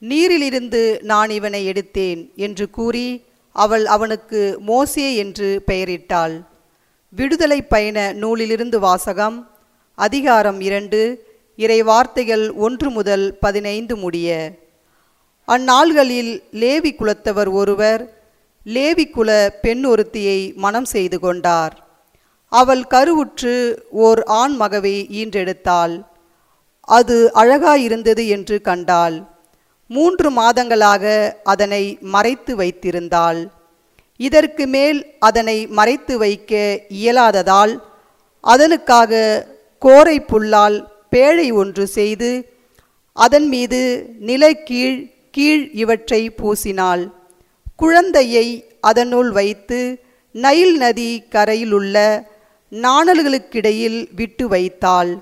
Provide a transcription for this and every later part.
நீரிலிருந்து நான் இவனை எடுத்தேன் என்று கூறி அவள் அவனுக்கு மோசே என்று பெயரிட்டாள் விடுதலை பயண நூலிலிருந்து வாசகம் அதிகாரம் இரண்டு இறை வார்த்தைகள் ஒன்று முதல் பதினைந்து முடிய அந்நாள்களில் லேவி குலத்தவர் ஒருவர் லேவி குல பெண் ஒருத்தியை மணம் செய்து கொண்டார் அவள் கருவுற்று ஓர் ஆண் மகவை ஈன்றெடுத்தாள் அது அழகாயிருந்தது என்று கண்டாள் மூன்று மாதங்களாக அதனை மறைத்து வைத்திருந்தாள் இதற்கு மேல் அதனை மறைத்து வைக்க இயலாததால் அதனுக்காக கோரை புல்லால் பேழை ஒன்று செய்து அதன் மீது நிலக்கீழ் கீழ் இவற்றை பூசினாள் குழந்தையை அதனுள் வைத்து நைல் நதி கரையிலுள்ள நாணல்களுக்கிடையில் விட்டு வைத்தாள்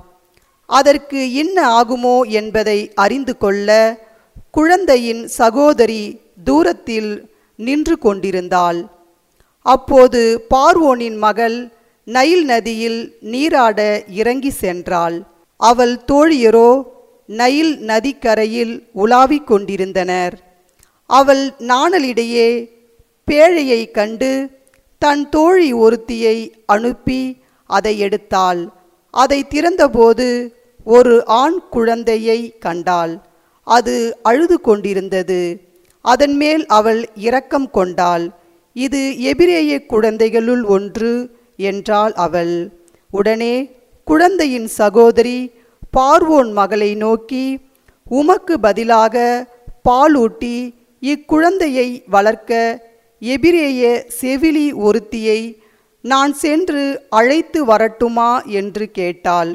அதற்கு என்ன ஆகுமோ என்பதை அறிந்து கொள்ள குழந்தையின் சகோதரி தூரத்தில் நின்று கொண்டிருந்தாள் அப்போது பார்வோனின் மகள் நைல் நதியில் நீராட இறங்கி சென்றாள் அவள் தோழியரோ நைல் நதிக்கரையில் உலாவிக் கொண்டிருந்தனர் அவள் நாணலிடையே பேழையை கண்டு தன் தோழி ஒருத்தியை அனுப்பி அதை எடுத்தாள் அதை திறந்தபோது ஒரு ஆண் குழந்தையை கண்டாள் அது அழுது கொண்டிருந்தது அதன் மேல் அவள் இரக்கம் கொண்டாள் இது எபிரேய குழந்தைகளுள் ஒன்று என்றாள் அவள் உடனே குழந்தையின் சகோதரி பார்வோன் மகளை நோக்கி உமக்கு பதிலாக பாலூட்டி இக்குழந்தையை வளர்க்க எபிரேய செவிலி ஒருத்தியை நான் சென்று அழைத்து வரட்டுமா என்று கேட்டாள்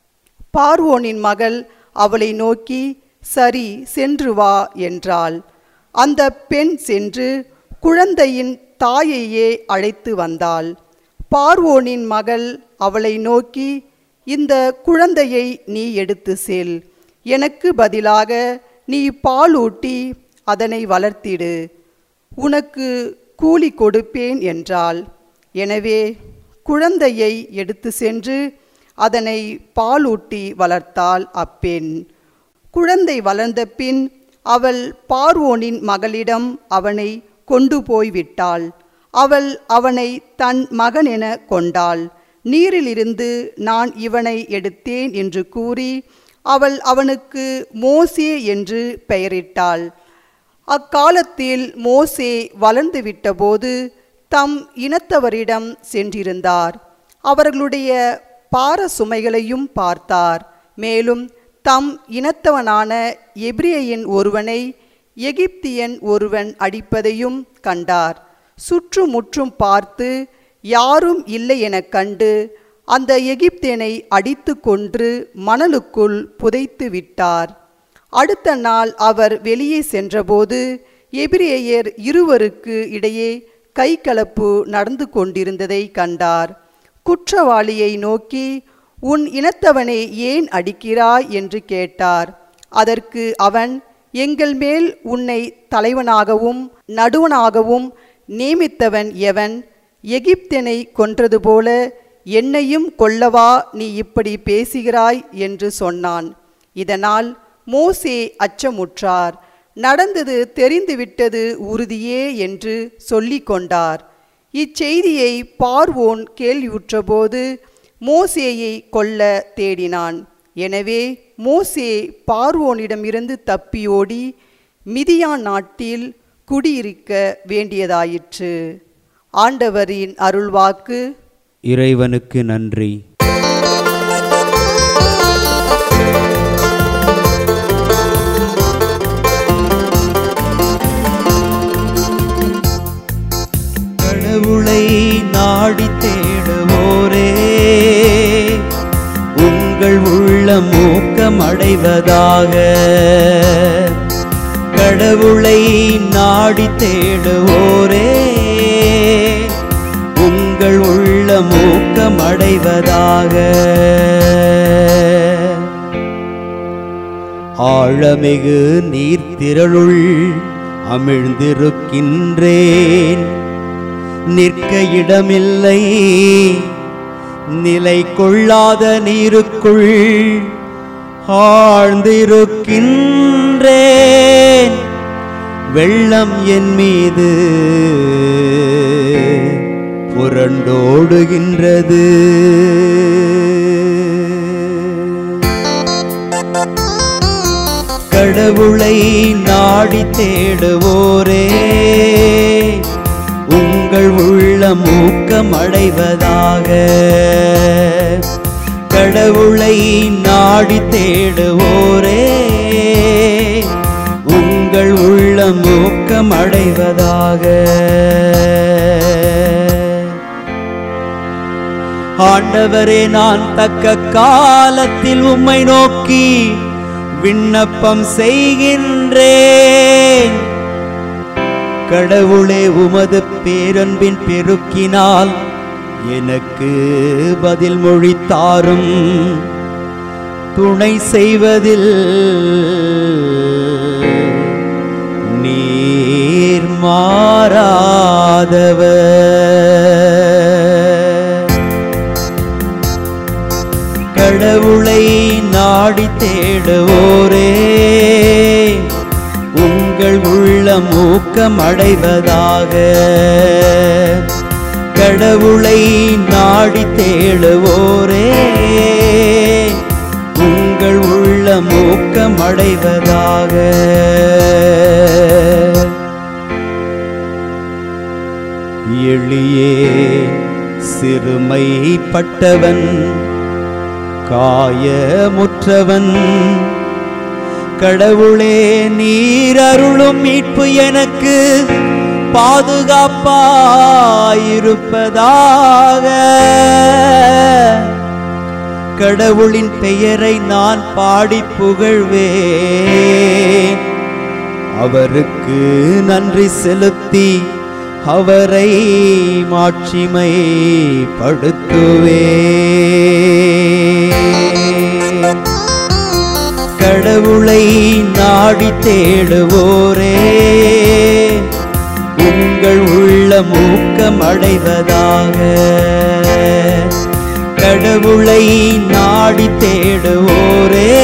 பார்வோனின் மகள் அவளை நோக்கி சரி சென்று வா என்றாள் அந்த பெண் சென்று குழந்தையின் தாயையே அழைத்து வந்தாள் பார்வோனின் மகள் அவளை நோக்கி இந்த குழந்தையை நீ எடுத்து செல் எனக்கு பதிலாக நீ பாலூட்டி அதனை வளர்த்திடு உனக்கு கூலி கொடுப்பேன் என்றாள் எனவே குழந்தையை எடுத்து சென்று அதனை பாலூட்டி வளர்த்தாள் அப்பெண் குழந்தை வளர்ந்த பின் அவள் பார்வோனின் மகளிடம் அவனை கொண்டு போய் விட்டாள் அவள் அவனை தன் மகன் என கொண்டாள் நீரிலிருந்து நான் இவனை எடுத்தேன் என்று கூறி அவள் அவனுக்கு மோசே என்று பெயரிட்டாள் அக்காலத்தில் மோசே வளர்ந்து விட்டபோது தம் இனத்தவரிடம் சென்றிருந்தார் அவர்களுடைய பார சுமைகளையும் பார்த்தார் மேலும் தம் இனத்தவனான எபிரேயன் ஒருவனை எகிப்தியன் ஒருவன் அடிப்பதையும் கண்டார் சுற்றுமுற்றும் பார்த்து யாரும் இல்லை எனக் கண்டு அந்த எகிப்தியனை அடித்து கொன்று மணலுக்குள் புதைத்து விட்டார் அடுத்த நாள் அவர் வெளியே சென்றபோது எபிரேயர் இருவருக்கு இடையே கைகலப்பு நடந்து கொண்டிருந்ததை கண்டார் குற்றவாளியை நோக்கி உன் இனத்தவனை ஏன் அடிக்கிறாய் என்று கேட்டார் அதற்கு அவன் எங்கள் மேல் உன்னை தலைவனாகவும் நடுவனாகவும் நியமித்தவன் எவன் எகிப்தியனை கொன்றது போல என்னையும் கொல்லவா நீ இப்படி பேசுகிறாய் என்று சொன்னான் இதனால் மோசே அச்சமுற்றார் நடந்தது தெரிந்துவிட்டது உறுதியே என்று சொல்லிக் கொண்டார் இச்செய்தியை பார்வோன் கேள்வியுற்றபோது மோசேயை கொல்ல தேடினான் எனவே மோசே பார்வோனிடமிருந்து தப்பியோடி மிதியான் நாட்டில் குடியிருக்க வேண்டியதாயிற்று ஆண்டவரின் அருள்வாக்கு இறைவனுக்கு நன்றி கடவுளை நாடி தேடுவோரே உங்கள் உள்ளம் ஊக்கம் அடைவதாக கடவுளை நாடி தேடுவோரே உங்கள் உள்ளம் ஊக்கம் அடைவதாக ஆழமிகு நீர்த்திரளுள் அமிழ்ந்திருக்கின்றேன் நிற்க இடமில்லை நிலை கொள்ளாத நீருக்குள் ஆழ்ந்திருக்கின்றேன் வெள்ளம் என் மீது புரண்டோடுகின்றது கடவுளை நாடி தேடுவோரே உங்கள் உள்ளம் ஊக்கம் அடைவதாக கடவுளை நாடி தேடுவோரே உங்கள் உள்ளம் ஊக்கம் அடைவதாக ஆண்டவரே நான் தக்க காலத்தில் உம்மை நோக்கி விண்ணப்பம் செய்கின்றேன் கடவுளே உமது பேரன்பின் பெருக்கினால் எனக்கு பதில் மொழி தாரும் துணை செய்வதில் நீர் மாறாதவர் கடவுளை நாடி தேடுவோரே உங்கள் உள்ளம் ஊக்கம் அடைவதாக கடவுளை நாடி தேடுவோரே உங்கள் உள்ளம் ஊக்கம் அடைவதாக எளியே சிறுமைப்பட்டவன் காயமுற்றவன் கடவுளே நீர் அருளும் மீட்பு எனக்கு பாதுகாப்பாயிருப்பதாக கடவுளின் பெயரை நான் பாடி புகழ்வேன் அவருக்கு நன்றி செலுத்தி அவரை மாட்சிமை படுத்துவேன் கடவுளை நாடி தேடுவோரே உங்கள் உள்ள ஊக்கம் அடைவதாக கடவுளை நாடி தேடுவோரே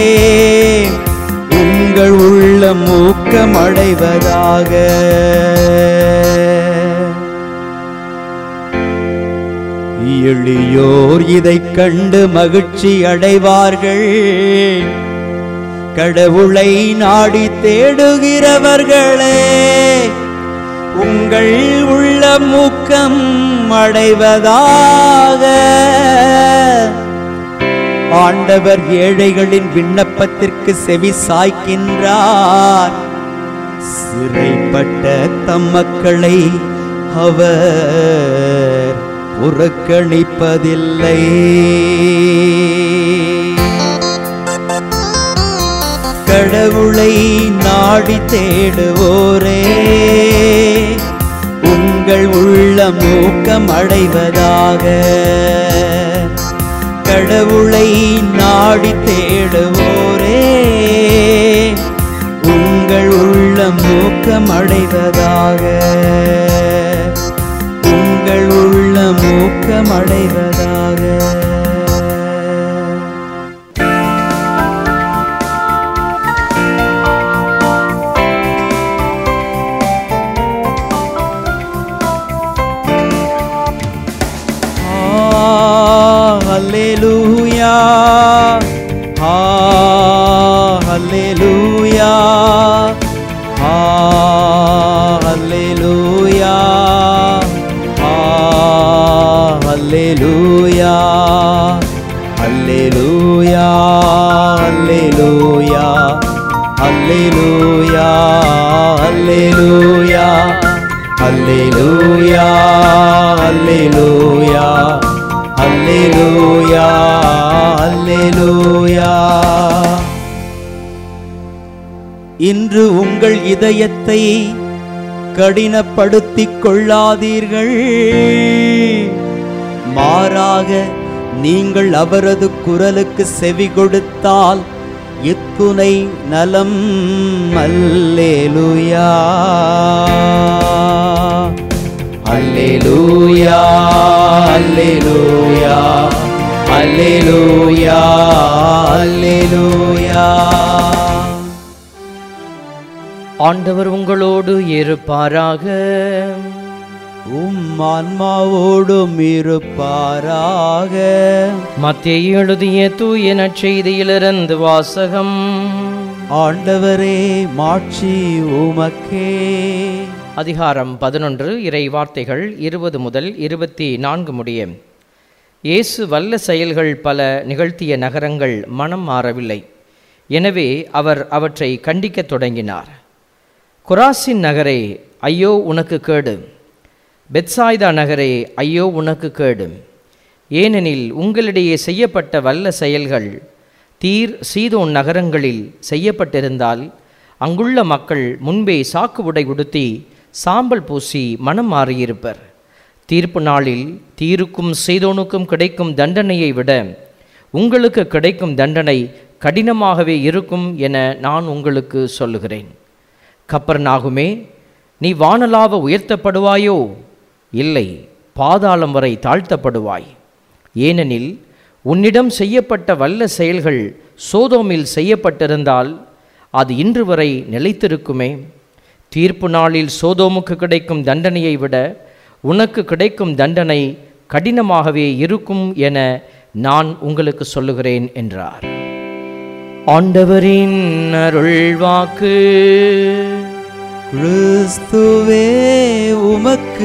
உங்கள் உள்ள ஊக்கம் அடைவதாக எளியோர் இதைக் கண்டு மகிழ்ச்சி அடைவார்கள் கடவுளை நாடி தேடுகிறவர்களே உங்கள் உள்ள மூக்கம் அடைவதாக ஆண்டவர் ஏழைகளின் விண்ணப்பத்திற்கு செவி சாய்க்கின்றார் சிறைப்பட்ட தம் மக்களை அவர் புறக்கணிப்பதில்லை கடவுளை நாடி தேடுவோரே உங்கள் உள்ள மூக்கம் அடைவதாக கடவுளை நாடி தேடுவோரே உங்கள் உள்ள மூக்கம் அடைவதாக உங்கள் உள்ள மூக்கம் அடைவதாக Hallelujah. Hallelujah. Hallelujah. Hallelujah. Hallelujah. Hallelujah. Hallelujah. Hallelujah. Hallelujah. Hallelujah. Hallelujah. Hallelujah. இன்று உங்கள் இதயத்தை கடினப்படுத்திக் கொள்ளாதீர்கள் மாறாக நீங்கள் அவரது குரலுக்கு செவி கொடுத்தால் இத்துணை நலம் அல்லேலுயா அல்லேலூயா அல்லேலூயா அல்லேலூயா அல்லேலூயா ஆண்டவர் உங்களோடு இருப்பாராக உம் ஆன்மாவோடும் இருப்பாராக மத்திய எழுதிய தூய நற்செய்தியிலிருந்து வாசகம் ஆண்டவரே மாட்சி உமக்கே அதிகாரம் பதினொன்று இறை வார்த்தைகள் இருபது முதல் இருபத்தி நான்கு முடிய இயேசு வல்ல செயல்கள் பல நிகழ்த்திய நகரங்கள் மனம் மாறவில்லை எனவே அவர் அவற்றை கண்டிக்கத் தொடங்கினார் குராசின் நகரே ஐயோ உனக்கு கேடு பெத்சாய்தா நகரே ஐயோ உனக்கு கேடு ஏனெனில் உங்களிடையே செய்யப்பட்ட வல்ல செயல்கள் தீர் சீதோன் நகரங்களில் செய்யப்பட்டிருந்தால் அங்குள்ள மக்கள் முன்பே சாக்கு உடை உடுத்தி சாம்பல் பூசி மனம் மாறியிருப்பர் தீர்ப்பு நாளில் தீருக்கும் சீதோனுக்கும் கிடைக்கும் தண்டனையை விட உங்களுக்கு கிடைக்கும் தண்டனை கடினமாகவே இருக்கும் என நான் உங்களுக்கு சொல்லுகிறேன் கப்பர்நாகுமே நீ வானலாவ உயர்த்தப்படுவாயோ இல்லை பாதாளம் வரை தாழ்த்தப்படுவாய் ஏனெனில் உன்னிடம் செய்யப்பட்ட வல்ல செயல்கள் சோதோமில் செய்யப்பட்டிருந்தால் அது இன்று வரை நிலைத்திருக்குமே தீர்ப்பு நாளில் சோதோமுக்கு கிடைக்கும் தண்டனையை விட உனக்கு கிடைக்கும் தண்டனை கடினமாகவே இருக்கும் என நான் உங்களுக்கு சொல்லுகிறேன் என்றார் ஆண்டவரின் அருள்வாக்கு கிறிஸ்துவே உமக்கு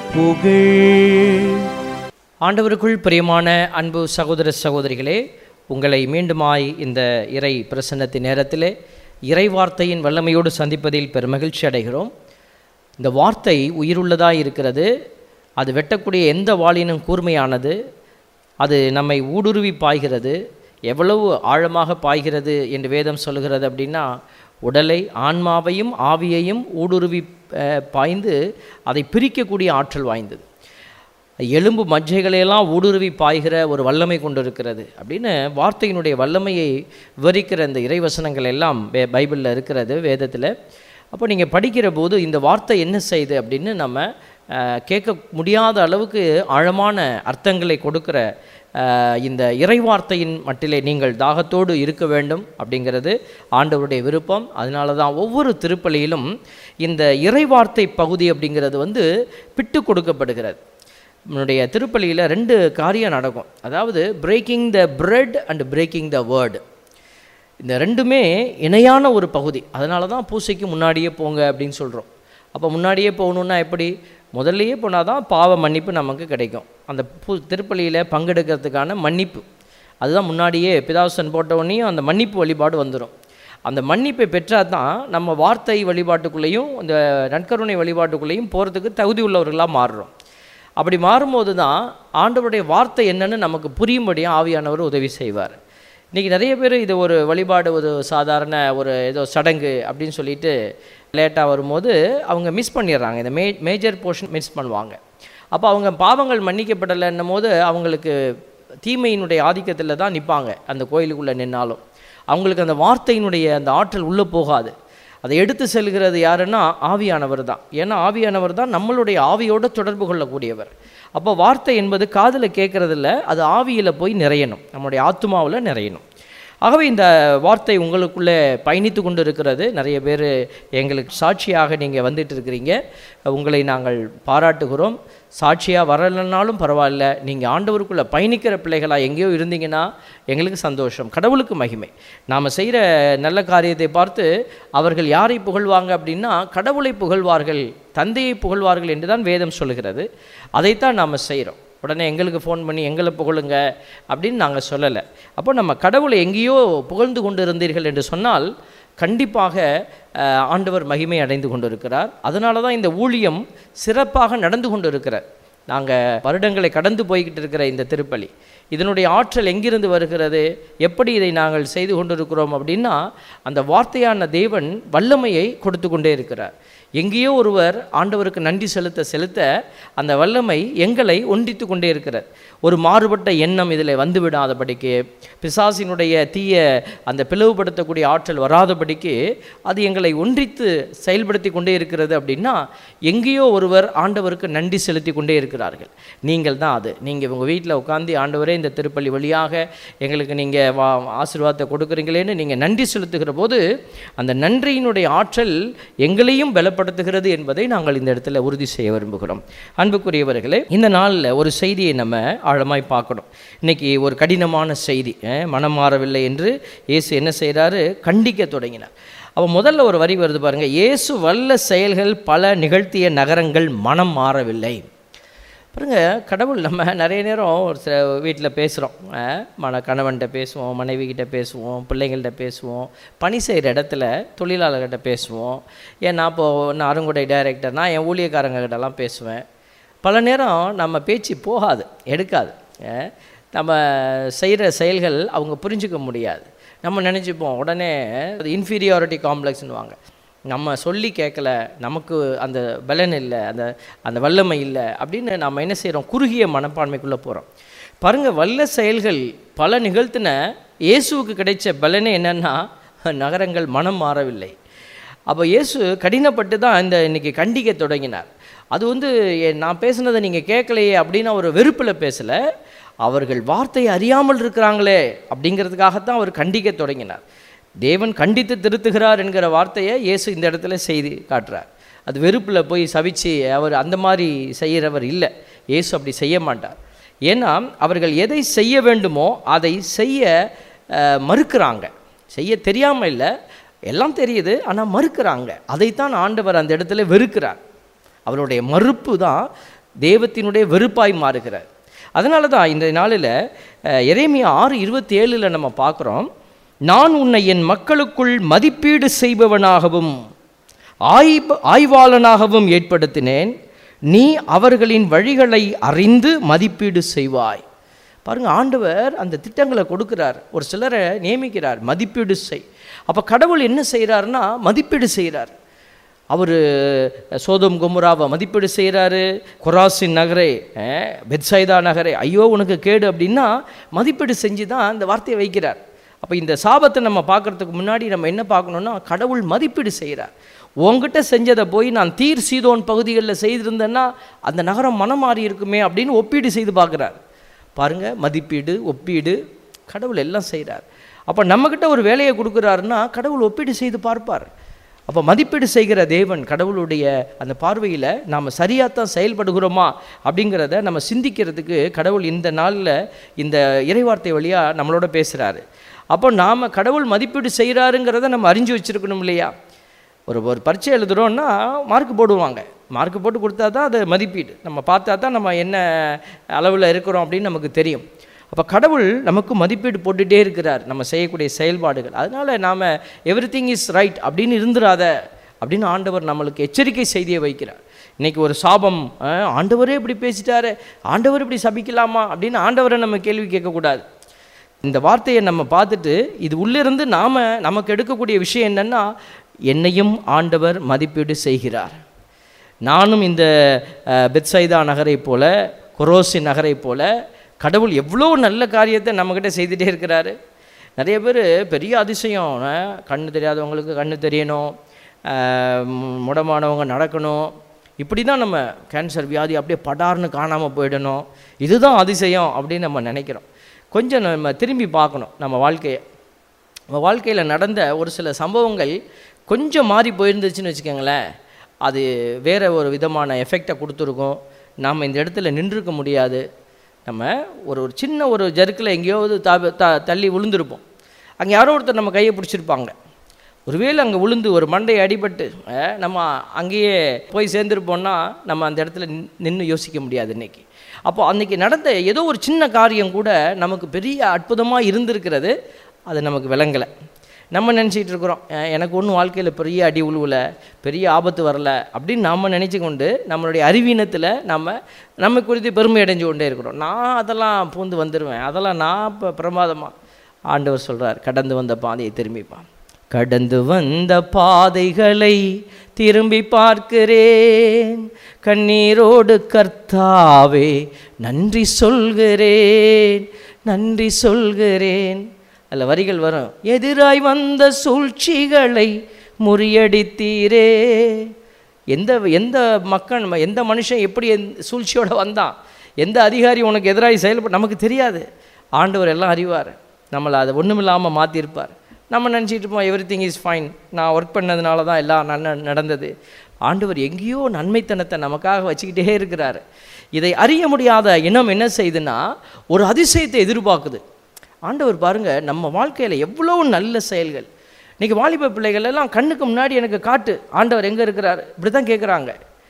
புகழ் ஆண்டவருக்குள் பிரியமான அன்பு சகோதர சகோதரிகளே உங்களை மீண்டுமாய் இந்த இறை பிரசன்னத்தின் நேரத்திலே இறை வார்த்தையின் வல்லமையோடு சந்திப்பதில் பெருமகிழ்ச்சி அடைகிறோம் இந்த வார்த்தை உயிருள்ளதாக இருக்கிறது அது வெட்டக்கூடிய எந்த வாளினும் கூர்மையானது அது நம்மை ஊடுருவி பாய்கிறது எவ்வளவு ஆழமாக பாய்கிறது என்று வேதம் சொல்கிறது அப்படின்னா உடலை ஆன்மாவையும் ஆவியையும் ஊடுருவி அஹ், பாய்ந்து அதை பிரிக்கக்கூடிய ஆற்றல் வாய்ந்தது எலும்பு மஜ்ஜைகளையெல்லாம் ஊடுருவி பாய்கிற ஒரு வல்லமை கொண்டிருக்கிறது அப்படின்னு வார்த்தையினுடைய வல்லமையை விவரிக்கிற இந்த இறைவசனங்கள் எல்லாம் வே பைபிளில் இருக்கிறது வேதத்தில் அப்போ நீங்கள் படிக்கிற போது இந்த வார்த்தை என்ன செய்யுது அப்படின்னு நம்ம அஹ், கேட்க முடியாத அளவுக்கு ஆழமான அர்த்தங்களை கொடுக்கிற அஹ், இந்த இறைவார்த்தையின் மட்டிலே நீங்கள் தாகத்தோடு இருக்க வேண்டும் அப்படிங்கிறது ஆண்டவருடைய விருப்பம் அதனால தான் ஒவ்வொரு திருப்பலியிலும் இந்த இறைவார்த்தை பகுதி அப்படிங்கிறது வந்து பிட்டு கொடுக்கப்படுகிறது நம்மளுடைய திருப்பலியில் ரெண்டு காரியம் நடக்கும் அதாவது breaking the bread and breaking the word இந்த ரெண்டுமே இணையான ஒரு பகுதி அதனால தான் பூசைக்கு முன்னாடியே போங்க அப்படின்னு சொல்கிறோம் அப்போ முன்னாடியே போகணுன்னா எப்படி முதல்லையே போனால் தான் பாவ மன்னிப்பு நமக்கு கிடைக்கும் அந்த பூ திருப்பலியில் பங்கெடுக்கிறதுக்கான மன்னிப்பு அதுதான் முன்னாடியே பிதாசன் போட்ட உடனேயும் அந்த மன்னிப்பு வழிபாடு வந்துடும் அந்த மன்னிப்பை பெற்றால் தான் நம்ம வார்த்தை வழிபாட்டுக்குள்ளேயும் இந்த நற்கருணை வழிபாட்டுக்குள்ளேயும் போகிறதுக்கு தகுதி உள்ளவர்களாக மாறுறோம் அப்படி மாறும்போது தான் ஆண்டவருடைய வார்த்தை என்னன்னு நமக்கு புரியும்படியாக ஆவியானவர் உதவி செய்வார் இன்றைக்கி நிறைய பேர் இது ஒரு வழிபாடு ஒரு சாதாரண ஒரு ஏதோ சடங்கு அப்படின்னு சொல்லிட்டு லேட்டாக வரும்போது அவங்க மிஸ் பண்ணிடுறாங்க இந்த மே மேஜர் போர்ஷன் மிஸ் பண்ணுவாங்க அப்போ அவங்க பாவங்கள் மன்னிக்கப்படலைன்னும் போது அவங்களுக்கு தீமையினுடைய ஆதிக்கத்தில் தான் நிற்பாங்க அந்த கோயிலுக்குள்ளே நின்னாலும் அவங்களுக்கு அந்த வார்த்தையினுடைய அந்த ஆற்றல் உள்ளே போகாது அதை எடுத்து செல்கிறது யாருன்னா ஆவியானவர் தான் ஏன்னா ஆவியானவர் தான் நம்மளுடைய ஆவியோட தொடர்பு கொள்ளக்கூடியவர் அப்போ வார்த்தை என்பது காதில் கேட்கறதில்ல அது ஆவியில் போய் நிறையணும் நம்முடைய ஆத்மாவில் நிறையணும் ஆகவே இந்த வார்த்தை உங்களுக்குள்ளே பயணித்து கொண்டு இருக்கிறது நிறைய பேர் எங்களுக்கு சாட்சியாக நீங்கள் வந்துட்டு இருக்கிறீங்க உங்களை நாங்கள் பாராட்டுகிறோம் சாட்சியாக வரலைன்னாலும் பரவாயில்ல நீங்கள் ஆண்டவருக்குள்ளே பயணிக்கிற பிள்ளைகளாக எங்கேயோ இருந்தீங்கன்னா எங்களுக்கு சந்தோஷம் கடவுளுக்கு மகிமை நாம் செய்கிற நல்ல காரியத்தை பார்த்து அவர்கள் யாரை புகழ்வாங்க அப்படின்னா கடவுளை புகழ்வார்கள் தந்தையை புகழ்வார்கள் என்று தான் வேதம் சொல்லுகிறது அதைத்தான் நாம் செய்கிறோம் உடனே எங்களுக்கு ஃபோன் பண்ணி எங்களை புகழுங்க அப்படின்னு நாங்கள் சொல்லலை அப்போ நம்ம கடவுளை எங்கேயோ புகழ்ந்து கொண்டு இருந்தீர்கள் என்று சொன்னால் கண்டிப்பாக அஹ், ஆண்டவர் மகிமை அடைந்து கொண்டிருக்கிறார் அதனால தான் இந்த ஊழியம் சிறப்பாக நடந்து கொண்டு இருக்கிறார் நாங்கள் வருடங்களை கடந்து போய்கிட்டு இருக்கிற இந்த திருப்பலி இதனுடைய ஆற்றல் எங்கிருந்து வருகிறது எப்படி இதை நாங்கள் செய்து கொண்டிருக்கிறோம் அப்படின்னா அந்த வார்த்தையான தேவன் வல்லமையை கொடுத்து கொண்டே இருக்கிறார் எங்கேயோ ஒருவர் ஆண்டவருக்கு நன்றி செலுத்த செலுத்த அந்த வல்லமை எங்களை ஒன்றித்து கொண்டே இருக்கிறார் ஒரு மாறுபட்ட எண்ணம் இதில் வந்து விடாதபடிக்கு பிசாசினுடைய தீய அந்த பிளவுபடுத்தக்கூடிய ஆற்றல் வராதபடிக்கு அது எங்களை ஒன்றித்து செயல்படுத்தி கொண்டே இருக்கிறது அப்படின்னா எங்கேயோ ஒருவர் ஆண்டவருக்கு நன்றி செலுத்தி கொண்டே இருக்கிறார்கள் நீங்கள் தான் அது நீங்கள் உங்கள் வீட்டில் உட்காந்து ஆண்டவரே இந்த திருப்பள்ளி வழியாக எங்களுக்கு நீங்கள் வா ஆசீர்வாதத்தை கொடுக்குறீங்களேன்னு நீங்கள் நன்றி செலுத்துகிற போது அந்த நன்றியினுடைய ஆற்றல் எங்களையும் பலப்படுத்துகிறது என்பதை நாங்கள் இந்த இடத்துல உறுதி செய்ய விரும்புகிறோம் அன்புக்குரியவர்களே இந்த நாளில் ஒரு செய்தியை நம்ம ஆழமாய் பார்க்கணும் இன்னைக்கு ஒரு கடினமான செய்தி அஹ், மனம் மாறவில்லை என்று இயேசு என்ன செய்கிறாரு கண்டிக்க தொடங்கினார் அப்போ முதல்ல ஒரு வரி வருது பாருங்க இயேசு வல்ல செயல்கள் பல நிகழ்த்திய நகரங்கள் மனம் மாறவில்லை பாருங்க கடவுள் நம்ம நிறைய நேரம் ஒரு சில வீட்டில் பேசுகிறோம் மன கணவன்கிட்ட பேசுவோம் மனைவிகிட்ட பேசுவோம் பிள்ளைங்கள்ட்ட பேசுவோம் பணி செய்கிற இடத்துல தொழிலாளர்கிட்ட பேசுவோம் ஏன் நான் இப்போது நான் அருங்குடை டைரக்டர் நான் என் ஊழியக்காரங்ககிட்டலாம் பேசுவேன் பல நேரம் நம்ம பேச்சு போகாது எடுக்காது அஹ், நம்ம செய்கிற செயல்கள் அவங்க புரிஞ்சுக்க முடியாது நம்ம நினச்சிப்போம் உடனே இன்ஃபீரியாரிட்டி காம்ப்ளெக்ஸ்னுவாங்க நம்ம சொல்லி கேட்கல நமக்கு அந்த பலன் இல்லை அந்த அந்த வல்லமை இல்லை அப்படின்னு நம்ம என்ன செய்கிறோம் குறுகிய மனப்பான்மைக்குள்ளே போகிறோம் பாருங்கள் வல்ல செயல்கள் பல நிகழ்த்தின இயேசுவுக்கு கிடைச்ச பலனே என்னன்னா நகரங்கள் மனம் மாறவில்லை அப்போ இயேசு கடினப்பட்டு தான் இந்த இன்னைக்கு கண்டிக்க தொடங்கினார் அது வந்து எ- நான் பேசுனதை நீங்கள் கேட்கலையே அப்படின்னு அவர் வெறுப்பில் பேசலை அவர்கள் வார்த்தையை அறியாமல் இருக்கிறாங்களே அப்படிங்கிறதுக்காகத்தான் அவர் கண்டிக்க தொடங்கினார் தேவன் கண்டித்து திருத்துகிறார் என்கிற வார்த்தையை இயேசு இந்த இடத்துல செய்து காட்டுறார் அது வெறுப்பில் போய் சபிச்சு அவர் அந்த மாதிரி செய்கிறவர் இல்லை இயேசு அப்படி செய்ய மாட்டார் ஏன்னா அவர்கள் எதை செய்ய வேண்டுமோ அதை செய்ய அஹ், மறுக்கிறாங்க செய்ய தெரியாமல் இல்லை எல்லாம் தெரியுது ஆனால் மறுக்கிறாங்க அதைத்தான் ஆண்டவர் அந்த இடத்துல வெறுக்கிறார் அவருடைய மறுப்பு தான் தெய்வத்தினுடைய வெறுப்பாய் மாறுகிறார் அதனால தான் இந்த நாளில் எரேமியா ஆறு இருபத்தி ஏழில் நம்ம பார்க்குறோம் நான் உன்னை என் மக்களுக்குள் மதிப்பீடு செய்பவனாகவும் ஆய்வு ஆய்வாளனாகவும் ஏற்படுத்தினேன் நீ அவர்களின் வழிகளை அறிந்து மதிப்பீடு செய்வாய் பாருங்க ஆண்டவர் அந்த திட்டங்களை கொடுக்கிறார் ஒரு சிலரை நியமிக்கிறார் மதிப்பீடு செய் அப்போ கடவுள் என்ன செய்கிறாருன்னா மதிப்பீடு செய்கிறார் அவர் சோதம் குமுராவை மதிப்பீடு செய்கிறாரு கொராசின் நகரே அஹ், பெத்சைதா நகரே ஐயோ உனக்கு கேடு அப்படின்னா மதிப்பீடு செஞ்சு தான் அந்த வார்த்தையை வைக்கிறார் அப்போ இந்த சாபத்தை நம்ம பார்க்கறதுக்கு முன்னாடி நம்ம என்ன பார்க்கணுன்னா கடவுள் மதிப்பீடு செய்கிறார் உங்ககிட்ட செஞ்சதை போய் நான் தீர் சீதோன் பகுதிகளில் செய்திருந்தேன்னா அந்த நகரம் மனம் மாறி இருக்குமே அப்படின்னு ஒப்பீடு செய்து பார்க்குறார் பாருங்க மதிப்பீடு ஒப்பீடு கடவுள் எல்லாம் செய்கிறார் அப்போ நம்மக்கிட்ட ஒரு வேலையை கொடுக்குறாருன்னா கடவுள் ஒப்பீடு செய்து பார்ப்பார் அப்போ மதிப்பீடு செய்கிற தேவன் கடவுளுடைய அந்த பார்வையில் நாம் சரியாக தான் செயல்படுகிறோமா அப்படிங்கிறத நம்ம சிந்திக்கிறதுக்கு கடவுள் இந்த நாளில் இந்த இறைவார்த்தை வழியாக நம்மளோட பேசுகிறாரு அப்போ நாம் கடவுள் மதிப்பீடு செய்கிறாருங்கிறத நம்ம அறிஞ்சு வச்சுருக்கணும் இல்லையா ஒரு ஒரு பரீட்சை எழுதுகிறோன்னா மார்க் போடுவாங்க மார்க் போட்டு கொடுத்தா தான் அது மதிப்பீடு நம்ம பார்த்தா தான் நம்ம என்ன அளவில் இருக்கிறோம் அப்படின்னு நமக்கு தெரியும் அப்போ கடவுள் நமக்கு மதிப்பீடு போட்டுகிட்டே இருக்கிறார் நம்ம செய்யக்கூடிய செயல்பாடுகள் அதனால் நாம் எவ்ரி திங் இஸ் ரைட் அப்படின்னு இருந்துராத அப்படின்னு ஆண்டவர் நம்மளுக்கு எச்சரிக்கை செய்தியை வைக்கிறார் இன்னைக்கு ஒரு சாபம் அஹ், ஆண்டவரே இப்படி பேசிட்டாரு ஆண்டவர் இப்படி சபிக்கலாமா அப்படின்னு ஆண்டவரை நம்ம கேள்வி கேட்கக்கூடாது இந்த வார்த்தையை நம்ம பார்த்துட்டு இது உள்ளிருந்து நாம் நமக்கு எடுக்கக்கூடிய விஷயம் என்னன்னா என்னையும் ஆண்டவர் மதிப்பீடு செய்கிறார் நானும் இந்த அஹ், பெத்சைதா நகரை போல கொரோசி நகரை போல கடவுள் எவ்வளோ நல்ல காரியத்தை நம்மக்கிட்ட செய்துட்டே இருக்கிறாரு நிறைய பேர் பெரிய அதிசயம் அஹ், கண்ணு தெரியாதவங்களுக்கு கண்ணு தெரியணும் அஹ், மு- முடமானவங்க நடக்கணும் இப்படி தான் நம்ம கேன்சர் வியாதி அப்படியே படார்னு காணாமல் போயிடணும் இதுதான் அதிசயம் அப்படின்னு நம்ம நினைக்கிறோம் கொஞ்சம் நம்ம திரும்பி பார்க்கணும் நம்ம வாழ்க்கையை நம்ம வாழ்க்கையில் நடந்த ஒரு சில சம்பவங்கள் கொஞ்சம் மாறி போயிருந்துச்சுன்னு வச்சுக்கோங்களேன் அது வேற ஒரு விதமான எஃபெக்டை கொடுத்துருக்கும் நாம் இந்த இடத்துல நின்றுக்க முடியாது நம்ம ஒரு ஒரு சின்ன ஒரு ஜர்க்கில் எங்கேயாவது த த தள்ளி விழுந்திருப்போம் அங்கே யாரோ ஒருத்தர் நம்ம கையை பிடிச்சிருப்பாங்க ஒருவேளை அங்கே விழுந்து ஒரு மண்டை அடிபட்டு அஹ், நம்ம அங்கேயே போய் சேர்ந்துருப்போம்னா நம்ம அந்த இடத்துல நின்று யோசிக்க முடியாது இன்னைக்கு அப்போ அன்னைக்கு நடந்த ஏதோ ஒரு சின்ன காரியம் கூட நமக்கு பெரிய அற்புதமாக இருந்திருக்கிறது அது நமக்கு விளங்கலை நம்ம நினச்சிட்டு இருக்கிறோம் அஹ், எனக்கு ஒன்றும் வாழ்க்கையில் பெரிய அடி உழுவல பெரிய ஆபத்து வரல அப்படின்னு நாம் நினச்சி கொண்டு நம்மளுடைய அறிவீனத்தில் நம்ம நம்ம குறித்து பெருமை அடைஞ்சு கொண்டே இருக்கிறோம் நான் அதெல்லாம் பூந்து வந்துடுவேன் அதெல்லாம் நான் இப்போ பிரமாதமாக ஆண்டவர் சொல்கிறார் கடந்து வந்த பாதையை திரும்பிப்பான் கடந்து வந்த பாதைகளை திரும்பி பார்க்கிறேன் கண்ணீரோடு கர்த்தாவே நன்றி சொல்கிறேன் நன்றி சொல்கிறேன் அதில் வரிகள் வரும் எதிராய் வந்த சூழ்ச்சிகளை முறியடித்தீரே எந்த எந்த மக்கள் எந்த மனுஷன் எப்படி எந்த சூழ்ச்சியோட வந்தான் எந்த அதிகாரி உனக்கு எதிராக செயல்பட நமக்கு தெரியாது ஆண்டவர் எல்லாம் அறிவார் நம்மளை அதை ஒன்றும் இல்லாமல் மாற்றிருப்பார் நம்ம நினச்சிட்டு இருப்போம் எவ்ரி திங் இஸ் ஃபைன் நான் ஒர்க் பண்ணதுனால தான் எல்லாம் நன்ன நடந்தது ஆண்டவர் எங்கேயோ நன்மைத்தனத்தை நமக்காக வச்சுக்கிட்டே இருக்கிறாரு இதை அறிய முடியாத இனம் என்ன செய்யுதுன்னா ஒரு அதிசயத்தை எதிர்பார்க்குது ஆண்டவர் பாருங்க நம்ம வாழ்க்கையில் எவ்வளோ நல்ல செயல்கள் இன்னைக்கு வாலிப பிள்ளைகள் எல்லாம் கண்ணுக்கு முன்னாடி எனக்கு காட்டு ஆண்டவர் எங்கே இருக்கிறார் இப்படி தான் கேட்குறாங்க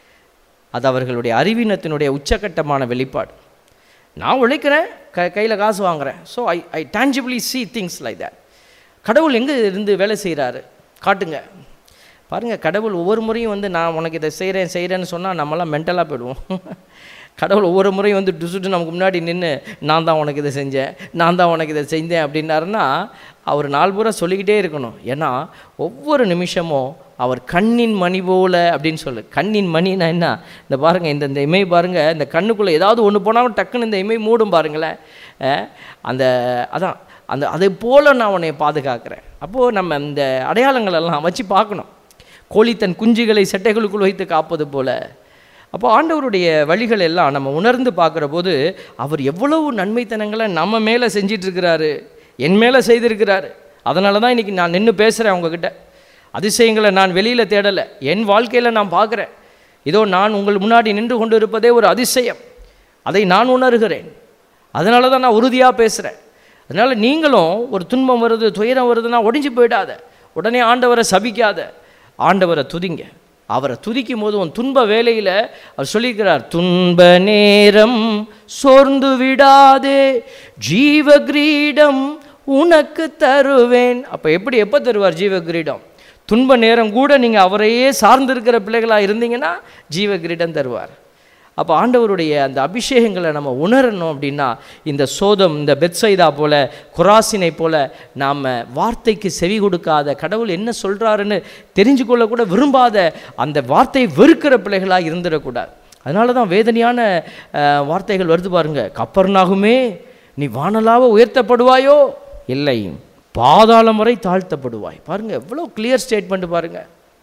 அது அவர்களுடைய அறிவீனத்தினுடைய உச்சக்கட்டமான வெளிப்பாடு நான் உழைக்கிறேன் க கையில் காசு வாங்குறேன் so I I tangibly see things like that கடவுள் எங்கே இருந்து வேலை செய்கிறாரு காட்டுங்க பாருங்கள் கடவுள் ஒவ்வொரு முறையும் வந்து நான் உனக்கு இதை செய்கிறேன் செய்கிறேன்னு சொன்னால் நம்மலாம் மென்டலாக போயிடுவோம் கடவுள் ஒவ்வொரு முறையும் வந்து டுசுட்டு நமக்கு முன்னாடி நின்று நான் தான் உனக்கு இதை செஞ்சேன் நான் தான் உனக்கு இதை செஞ்சேன் அப்படின்னாருன்னா அவர் நாள் பூரா சொல்லிக்கிட்டே இருக்கணும் ஏன்னா ஒவ்வொரு நிமிஷமும் அவர் கண்ணின் மணி போல அப்படின்னு சொல்லு கண்ணின் மணினா என்ன இந்த பாருங்கள் இந்த இந்த இமை பாருங்கள் இந்த கண்ணுக்குள்ளே ஏதாவது ஒன்று போனாலும் டக்குன்னு இந்த இமை மூடும் பாருங்களேன் அஹ், அந்த அதான் அந்த அதை போல் நான் உன்னை பாதுகாக்கிறேன் அப்போது நம்ம இந்த அடையாளங்கள் எல்லாம் வச்சு பார்க்கணும் கோழி தன் குஞ்சுகளை செட்டைகளுக்குள் வைத்து காப்பது போல அப்போ ஆண்டவருடைய வழிகள் எல்லாம் நம்ம உணர்ந்து பார்க்குற போது அவர் எவ்வளவு நன்மைத்தனங்களை நம்ம மேலே செஞ்சிட்டு இருக்கிறாரு என் மேலே செய்திருக்கிறாரு அதனால தான் இன்றைக்கி நான் நின்று பேசுகிறேன் உங்ககிட்ட அதிசயங்களை நான் வெளியில் தேடலை என் வாழ்க்கையில் நான் பார்க்குறேன் இதோ நான் உங்கள் முன்னாடி நின்று கொண்டு இருப்பதே ஒரு அதிசயம் அதை நான் உணர்கிறேன் அதனால தான் நான் உறுதியாக பேசுகிறேன் அதனால் நீங்களும் ஒரு துன்பம் வருது துயரம் வருதுன்னா ஒடிஞ்சு போயிடாத உடனே ஆண்டவரை சபிக்காத ஆண்டவரை துதிங்க அவரை துதிக்கும் போது உன் துன்ப வேலையில் அவர் சொல்லியிருக்கிறார் துன்ப நேரம் சோர்ந்து விடாதே ஜீவ கிரீடம் உனக்கு தருவேன் அப்போ எப்படி எப்போ தருவார் ஜீவ கிரீடம் துன்ப நேரம் கூட நீங்கள் அவரையே சார்ந்திருக்கிற பிள்ளைகளாக இருந்தீங்கன்னா ஜீவ கிரீடம் தருவார் அப்போ ஆண்டவருடைய அந்த அபிஷேகங்களை நம்ம உணரணும் அப்படின்னா இந்த சோதம் இந்த பெத்சைதா போல குராசினை போல நாம் வார்த்தைக்கு செவி கொடுக்காத கடவுள் என்ன சொல்கிறாருன்னு தெரிஞ்சு கொள்ள கூட விரும்பாத அந்த வார்த்தையை வெறுக்கிற பிள்ளைகளாக இருந்துடக்கூடாது அதனால தான் வேதனையான அஹ், வார்த்தைகள் வருது பாருங்க கப்பர்னாகுமே நீ வானலாவ உயர்த்தப்படுவாயோ இல்லை பாதாளம் வரை தாழ்த்தப்படுவாய் பாருங்க எவ்வளோ கிளியர் ஸ்டேட்மெண்ட் பாருங்க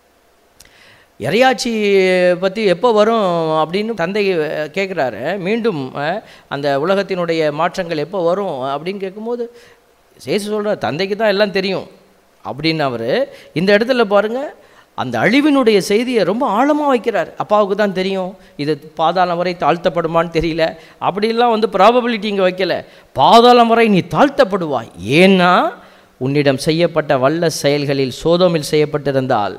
இறையாட்சி பற்றி எப்போ வரும் அப்படின்னு தந்தை கேட்குறாரு மீண்டும் அஹ், அந்த உலகத்தினுடைய மாற்றங்கள் எப்போ வரும் அப்படின்னு கேட்கும்போது சேசு சொல்கிறார் தந்தைக்கு தான் எல்லாம் தெரியும் அப்படின்னு அவர் இந்த இடத்துல பாருங்கள் அந்த அழிவினுடைய செய்தியை ரொம்ப ஆழமாக வைக்கிறார் அப்பாவுக்கு தான் தெரியும் இது பாதாளம் வரை தாழ்த்தப்படுமான்னு தெரியல அப்படிலாம் வந்து ப்ராபபிலிட்டி இங்கே வைக்கல பாதாளம் வரை நீ தாழ்த்தப்படுவாய் ஏன்னா உன்னிடம் செய்யப்பட்ட வல்ல செயல்களில் சோதோமில் செய்யப்பட்டிருந்தால்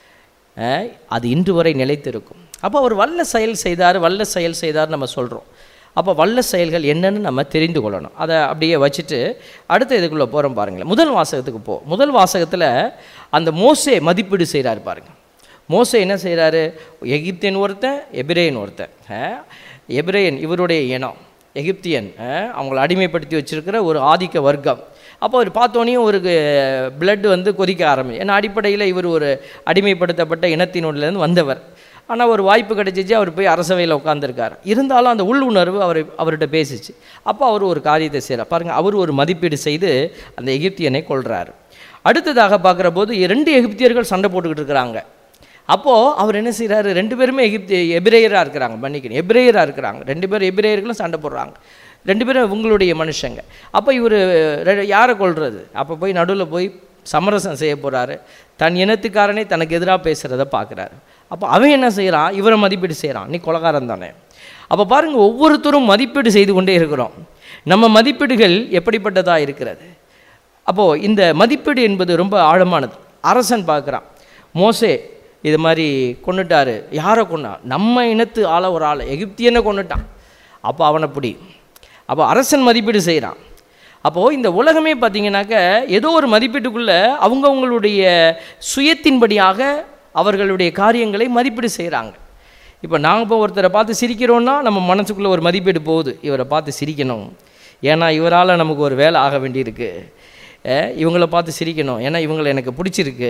அஹ், அது இன்று வரை நிலைத்திருக்கும் அப்போ அவர் வல்ல செயல் செய்தார் வல்ல செயல் செய்தார் நம்ம சொல்கிறோம் அப்போ வல்ல செயல்கள் என்னன்னு நம்ம தெரிந்து கொள்ளணும் அதை அப்படியே வச்சுட்டு அடுத்த இதுக்குள்ளே போகிறோம் பாருங்களேன் முதல் வாசகத்துக்கு போ முதல் வாசகத்தில் அந்த மோசே மதிப்பீடு செய்கிறார் பாருங்க மோசே என்ன செய்கிறாரு எகிப்தியன் ஒருத்தன் எபிரேயன் ஒருத்தன் அஹ், எபிரேயன் இவருடைய இனம் எகிப்தியன் அஹ், அவங்கள அடிமைப்படுத்தி வச்சிருக்கிற ஒரு ஆதிக்க வர்க்கம் அப்போ அவர் பார்த்தோன்னே ஒரு பிளட் வந்து கொதிக்க ஆரம்பி ஏன்னா அடிப்படையில் இவர் ஒரு அடிமைப்படுத்தப்பட்ட இனத்தினுள்ளேருந்து வந்தவர் ஆனால் ஒரு வாய்ப்பு கிடைச்சிச்சு அவர் போய் அரசவையில் உட்காந்துருக்கார் இருந்தாலும் அந்த உள்ளுணர்வு அவர் அவர்கிட்ட பேசிச்சு அப்போ அவர் ஒரு காரியத்தை செய்கிறார் பாருங்கள் அவர் ஒரு மதிப்பீடு செய்து அந்த எகிப்தியனை கொள்கிறார் அடுத்ததாக பார்க்குற போது ரெண்டு எகிப்தியர்கள் சண்டை போட்டுக்கிட்டு இருக்கிறாங்க அப்போது அவர் என்ன செய்கிறாரு ரெண்டு பேருமே எகிப்தி எபிரேயராக இருக்கிறாங்க மன்னிக்கணும் எபிரேயராக இருக்கிறாங்க ரெண்டு பேரும் எபிரேயர்களும் சண்டை போடுறாங்க ரெண்டு பேரும் உங்களுடைய மனுஷங்க அப்போ இவர் யாரை கொள்வது அப்போ போய் நடுவில் போய் சமரசம் செய்ய போகிறாரு தன் இனத்துக்காரனே தனக்கு எதிராக பேசுகிறத பார்க்குறாரு அப்போ அவன் என்ன செய்கிறான் இவரை மதிப்பீடு செய்கிறான் நீ கொலகாரன் தானே அப்போ பாருங்கள் ஒவ்வொருத்தரும் மதிப்பீடு செய்து கொண்டே இருக்கிறோம் நம்ம மதிப்பீடுகள் எப்படிப்பட்டதாக இருக்கிறது அப்போது இந்த மதிப்பீடு என்பது ரொம்ப ஆழமானது அரசன் பார்க்குறான் மோசே இது மாதிரி கொண்டுட்டாரு யாரை கொண்டா நம்ம இனத்து ஆளை ஒரு ஆளை எகிப்தியனை கொண்டுட்டான் அப்போ அவனை பிடி அப்போ அரசன் மதிப்பீடு செய்கிறான் அப்போது இந்த உலகமே பார்த்தீங்கன்னாக்க ஏதோ ஒரு மதிப்பீட்டுக்குள்ளே அவங்கவுங்களுடைய சுயத்தின்படியாக அவர்களுடைய காரியங்களை மதிப்பீடு செய்கிறாங்க இப்போ நாங்கள் இப்போ ஒருத்தரை பார்த்து சிரிக்கிறோன்னா நம்ம மனசுக்குள்ளே ஒரு மதிப்பீடு போகுது இவரை பார்த்து சிரிக்கணும் ஏன்னா இவரால் நமக்கு ஒரு வேலை ஆக வேண்டியிருக்கு அஹ் இவங்கள பார்த்து சிரிக்கணும் ஏன்னா இவங்களை எனக்கு பிடிச்சிருக்கு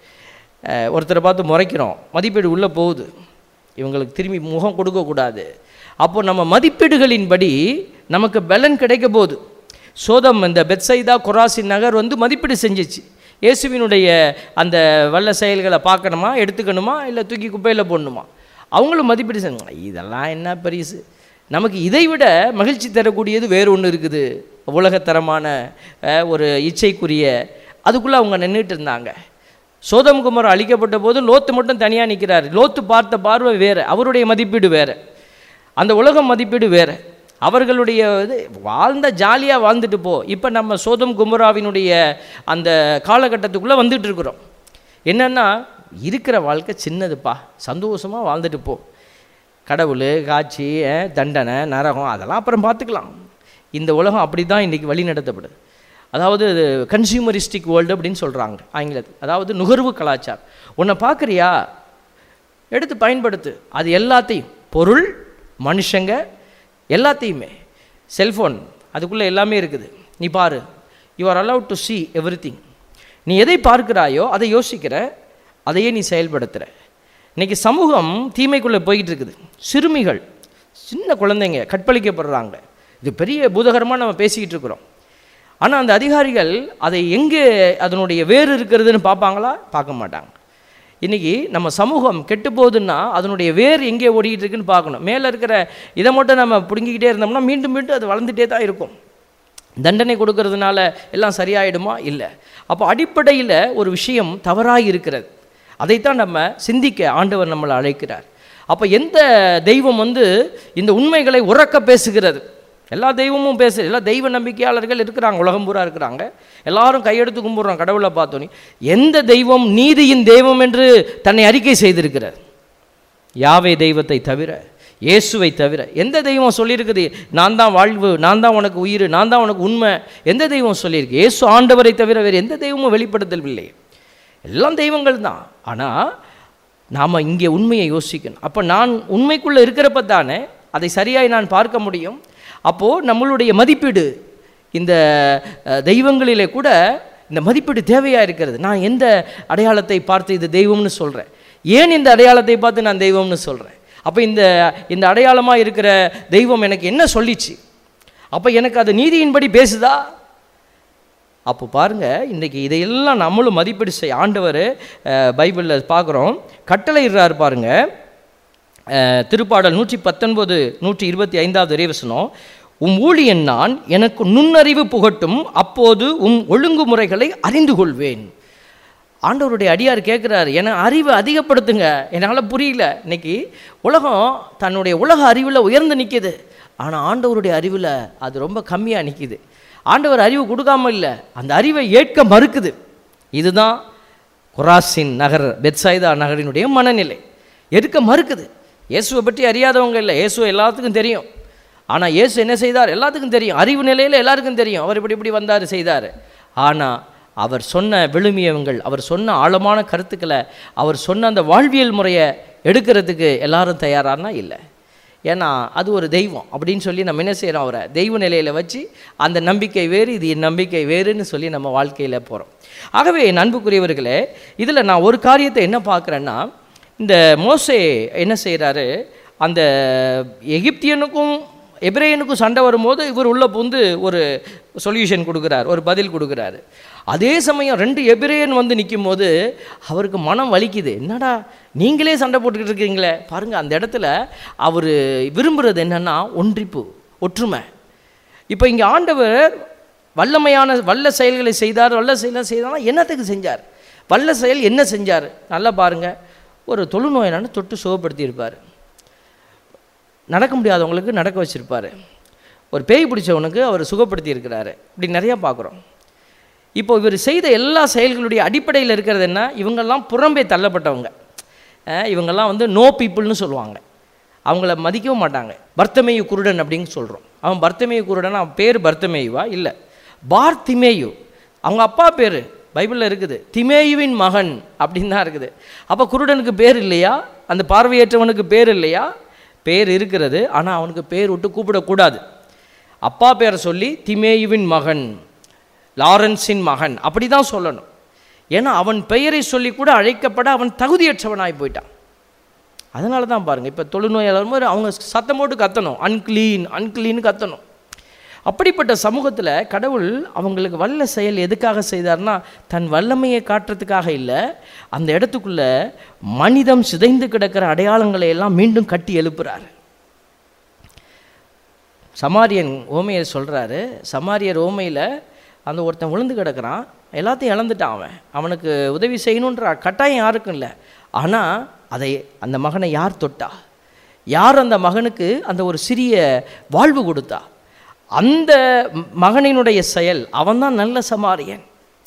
அஹ் ஒருத்தரை பார்த்து முறைக்கிறோம் மதிப்பீடு உள்ளே போகுது இவங்களுக்கு திரும்பி முகம் கொடுக்கக்கூடாது அப்போ நம்ம மதிப்பீடுகளின்படி நமக்கு பலன் கிடைக்க போகுது சோதம் இந்த பெத்சைதா கொராசின் நகர் வந்து மதிப்பீடு செஞ்சிச்சு இயேசுவினுடைய அந்த வல்ல செயல்களை பார்க்கணுமா எடுத்துக்கணுமா இல்லை தூக்கி குப்பையில் போடணுமா அவங்களும் மதிப்பீடு செஞ்சாங்க இதெல்லாம் என்ன பெரிசு நமக்கு இதை விட மகிழ்ச்சி தரக்கூடியது வேறு ஒன்று இருக்குது உலகத்தரமான அஹ், ஒரு இச்சைக்குரிய அதுக்குள்ளே அவங்க நின்றுட்டு இருந்தாங்க சோதம் குமார் அழிக்கப்பட்ட போது லோத்து மட்டும் தனியாக நிற்கிறார் லோத்து பார்த்த பார்வை வேறு அவருடைய மதிப்பீடு வேறு அந்த உலகம் மதிப்பீடு வேறு அவர்களுடைய இது வாழ்ந்த ஜாலியாக வாழ்ந்துட்டு போ இப்போ நம்ம சோதம் குமராவினுடைய அந்த காலகட்டத்துக்குள்ளே வந்துட்டு இருக்கிறோம் என்னென்னா இருக்கிற வாழ்க்கை சின்னதுப்பா சந்தோஷமாக வாழ்ந்துட்டு போ கடவுள் காட்சி அஹ், தண்டனை நரகம் அதெல்லாம் அப்புறம் பார்த்துக்கலாம் இந்த உலகம் அப்படி தான் இன்றைக்கி வழி நடத்தப்படுது அதாவது கன்சியூமரிஸ்டிக் வேர்ல்டு அப்படின்னு சொல்கிறாங்க ஆங்கிலத்தில் அதாவது நுகர்வு கலாச்சாரம் உன்னை பார்க்குறியா எடுத்து பயன்படுத்து அது எல்லாத்தையும் பொருள் மனுஷங்க எல்லாத்தையுமே செல்ஃபோன் அதுக்குள்ளே எல்லாமே இருக்குது நீ பாரு you are allowed to see every நீ எதை பார்க்கிறாயோ அதை யோசிக்கிற அதையே நீ செயல்படுத்துகிற இன்னைக்கு சமூகம் தீமைக்குள்ளே போய்கிட்டு இருக்குது சிறுமிகள் சின்ன குழந்தைங்க கற்பழிக்கப்படுறாங்க இது பெரிய பூதகரமாக நம்ம பேசிக்கிட்டு இருக்கிறோம் ஆனால் அந்த அதிகாரிகள் அதை எங்கே அதனுடைய வேறு இருக்கிறதுன்னு பார்ப்பாங்களா பார்க்க மாட்டாங்க இன்றைக்கி நம்ம சமூகம் கெட்டு போகுதுன்னா அதனுடைய வேர் எங்கே ஓடிக்கிட்டு இருக்குன்னு பார்க்கணும் மேலே இருக்கிற இதை மட்டும் நம்ம பிடுங்கிக்கிட்டே இருந்தோம்னா மீண்டும் மீண்டும் அது வளர்ந்துட்டே தான் இருக்கும் தண்டனை கொடுக்கறதுனால எல்லாம் சரியாயிடுமா இல்லை அப்போ அடிப்படையில் ஒரு விஷயம் தவறாக இருக்கிறது அதைத்தான் நம்ம சிந்திக்க ஆண்டவர் நம்மளை அழைக்கிறார் அப்போ எந்த தெய்வம் வந்து இந்த உண்மைகளை உறக்க பேசுகிறது எல்லா தெய்வமும் பேசு எல்லா தெய்வ நம்பிக்கையாளர்கள் இருக்கிறாங்க உலகம் பூரா இருக்கிறாங்க எல்லாரும் கையெடுத்து கும்பிட்றோம் கடவுளை பார்த்தோன்னே எந்த தெய்வம் நீதியின் தெய்வம் என்று தன்னை அறிக்கை செய்திருக்கிறார் யாவே தெய்வத்தை தவிர இயேசுவை தவிர எந்த தெய்வம் சொல்லியிருக்குது நான் தான் வாழ்வு நான் தான் உனக்கு உயிர் நான் தான் உனக்கு உண்மை எந்த தெய்வம் சொல்லியிருக்கு இயேசு ஆண்டவரை தவிர வேறு எந்த தெய்வமும் வெளிப்படுத்தவில்லை எல்லாம் தெய்வங்கள் தான் ஆனால் நாம் இங்கே உண்மையை யோசிக்கணும் அப்போ நான் உண்மைக்குள்ளே இருக்கிறப்ப தானே அதை சரியாய் நான் பார்க்க முடியும் அப்போது நம்மளுடைய மதிப்பீடு இந்த அஹ், தெய்வங்களிலே கூட இந்த மதிப்பீடு தேவையாக இருக்கிறது நான் எந்த அடையாளத்தை பார்த்து இது தெய்வம்னு சொல்கிறேன் ஏன் இந்த அடையாளத்தை பார்த்து நான் தெய்வம்னு சொல்கிறேன் அப்போ இந்த இந்த அடையாளமாக இருக்கிற தெய்வம் எனக்கு என்ன சொல்லிச்சு அப்போ எனக்கு அது நீதியின்படி பேசுதா அப்போ பாருங்க இன்றைக்கி இதையெல்லாம் நம்மளும் மதிப்பீடு செய்ய ஆண்டவர் பைபிளில் பார்க்குறோம் கட்டளையிடுறார் பாருங்க அஹ், திருப்பாடல் நூற்றி பத்தொன்பது நூற்றி இருபத்தி ஐந்தாவது இறைவசனம் உம் ஊழியன் நான் எனக்கு நுண்ணறிவு புகட்டும் அப்போது உம் ஒழுங்குமுறைகளை அறிந்து கொள்வேன் ஆண்டவருடைய அடியார் கேட்குறாரு என அறிவை அதிகப்படுத்துங்க என்னால் புரியல இன்னைக்கு உலகம் தன்னுடைய உலக அறிவில் உயர்ந்து நிற்கிது ஆனால் ஆண்டவருடைய அறிவில் அது ரொம்ப கம்மியாக நிற்கிது ஆண்டவர் அறிவு கொடுக்காம இல்லை அந்த அறிவை ஏற்க மறுக்குது இதுதான் குராசின் நகர் பெத்சாய்தா நகரினுடைய மனநிலை எடுக்க மறுக்குது இயேசுவை பற்றி அறியாதவங்க இல்லை இயேசு எல்லாத்துக்கும் தெரியும் ஆனால் இயேசு என்ன செய்தார் எல்லாத்துக்கும் தெரியும் அறிவு நிலையில் எல்லாருக்கும் தெரியும் அவர் இப்படி இப்படி வந்தார் செய்தார் ஆனால் அவர் சொன்ன விழுமியவங்கள் அவர் சொன்ன ஆழமான கருத்துக்களை அவர் சொன்ன அந்த வாழ்வியல் முறையை எடுக்கிறதுக்கு எல்லாரும் தயாரானா இல்லை ஏன்னா அது ஒரு தெய்வம் அப்படின்னு சொல்லி நம்ம என்ன செய்கிறோம் அவரை தெய்வ நிலையில் வச்சு அந்த நம்பிக்கை வேறு இது என் நம்பிக்கை வேறுன்னு சொல்லி நம்ம வாழ்க்கையில் போகிறோம் ஆகவே என் அன்புக்குரியவர்களே இதில் நான் ஒரு காரியத்தை என்ன பார்க்குறேன்னா இந்த மோசே என்ன செய்கிறாரு அந்த எகிப்தியனுக்கும் எபிரேயனுக்கும் சண்டை வரும்போது இவர் உள்ள புந்து ஒரு சொல்யூஷன் கொடுக்குறார் ஒரு பதில் கொடுக்குறாரு அதே சமயம் ரெண்டு எபிரேயன் வந்து நிற்கும் போது அவருக்கு மனம் வலிக்குது என்னடா நீங்களே சண்டை போட்டுக்கிட்டு இருக்கீங்களே பாருங்க அந்த இடத்துல அவர் விரும்புகிறது என்னன்னா ஒன்றிப்பு ஒற்றுமை இப்போ இங்கே ஆண்டவர் வல்லமையான வல்ல செயல்களை செய்தார் வல்ல செயலை செய்தார்னா என்னத்துக்கு செஞ்சார் வல்ல செயல் என்ன செஞ்சார் நல்லா பாருங்க ஒரு தொழுநோயினான தொட்டு சுகப்படுத்தியிருப்பார் நடக்க முடியாதவங்களுக்கு நடக்க வச்சிருப்பார் ஒரு பேய் பிடிச்சவனுக்கு அவர் சுகப்படுத்தி இருக்கிறாரு இப்படி நிறையா பார்க்குறோம் இப்போ இவர் செய்த எல்லா செயல்களுடைய அடிப்படையில் இருக்கிறது என்ன இவங்கெல்லாம் புறம்பே தள்ளப்பட்டவங்க அஹ் இவங்கெல்லாம் வந்து நோ பீப்புள்னு சொல்லுவாங்க அவங்கள மதிக்கவும் மாட்டாங்க பர்த்தமேயு குருடன் அப்படின்னு சொல்கிறோம் அவன் பர்த்தமேயு குருடன் அவன் பேர் பர்த்தமேயுவா இல்லை பார் திமேயு அவங்க அப்பா பேர் பைபிளில் இருக்குது திமேயுவின் மகன் அப்படின்னு தான் இருக்குது அப்போ குருடனுக்கு பேர் இல்லையா அந்த பார்வையற்றவனுக்கு பேர் இல்லையா பேர் இருக்கிறது ஆனால் அவனுக்கு பேர் விட்டு கூப்பிடக்கூடாது அப்பா பேரை சொல்லி திமேயுவின் மகன் லாரன்ஸின் மகன் அப்படி தான் சொல்லணும் ஏன்னா அவன் பெயரை சொல்லி கூட அழைக்கப்பட அவன் தகுதியற்றவனாய் போயிட்டான் அதனால தான் பாருங்கள் இப்போ தொழுநோயாளர் வரும்போது அவங்க சத்தம் போட்டு கத்தணும் அன்க்ளீன் அன்க்ளீன் கத்தணும் அப்படிப்பட்ட சமூகத்தில் கடவுள் அவங்களுக்கு வல்ல செயல் எதுக்காக செய்தார்னா தன் வல்லமையை காட்டுறதுக்காக இல்லை அந்த இடத்துக்குள்ள மனிதம் சிதைந்து கிடக்கிற அடையாளங்களை எல்லாம் மீண்டும் கட்டி எழுப்புறார் சமாரியன் ஓமையை சொல்கிறாரு சமாரியர் ஓமையில் அந்த ஒருத்தன் விழுந்து கிடக்குறான் எல்லாத்தையும் இழந்துட்டான் அவன் அவனுக்கு உதவி செய்யணுன்ற கட்டாயம் யாருக்கும் இல்லை ஆனால் அதை அந்த மகனை யார் தொட்டா யார் அந்த மகனுக்கு அந்த ஒரு சிறிய வாழ்வு கொடுத்தா அந்த மகனினுடைய செயல் அவன்தான் நல்ல சமாரியன்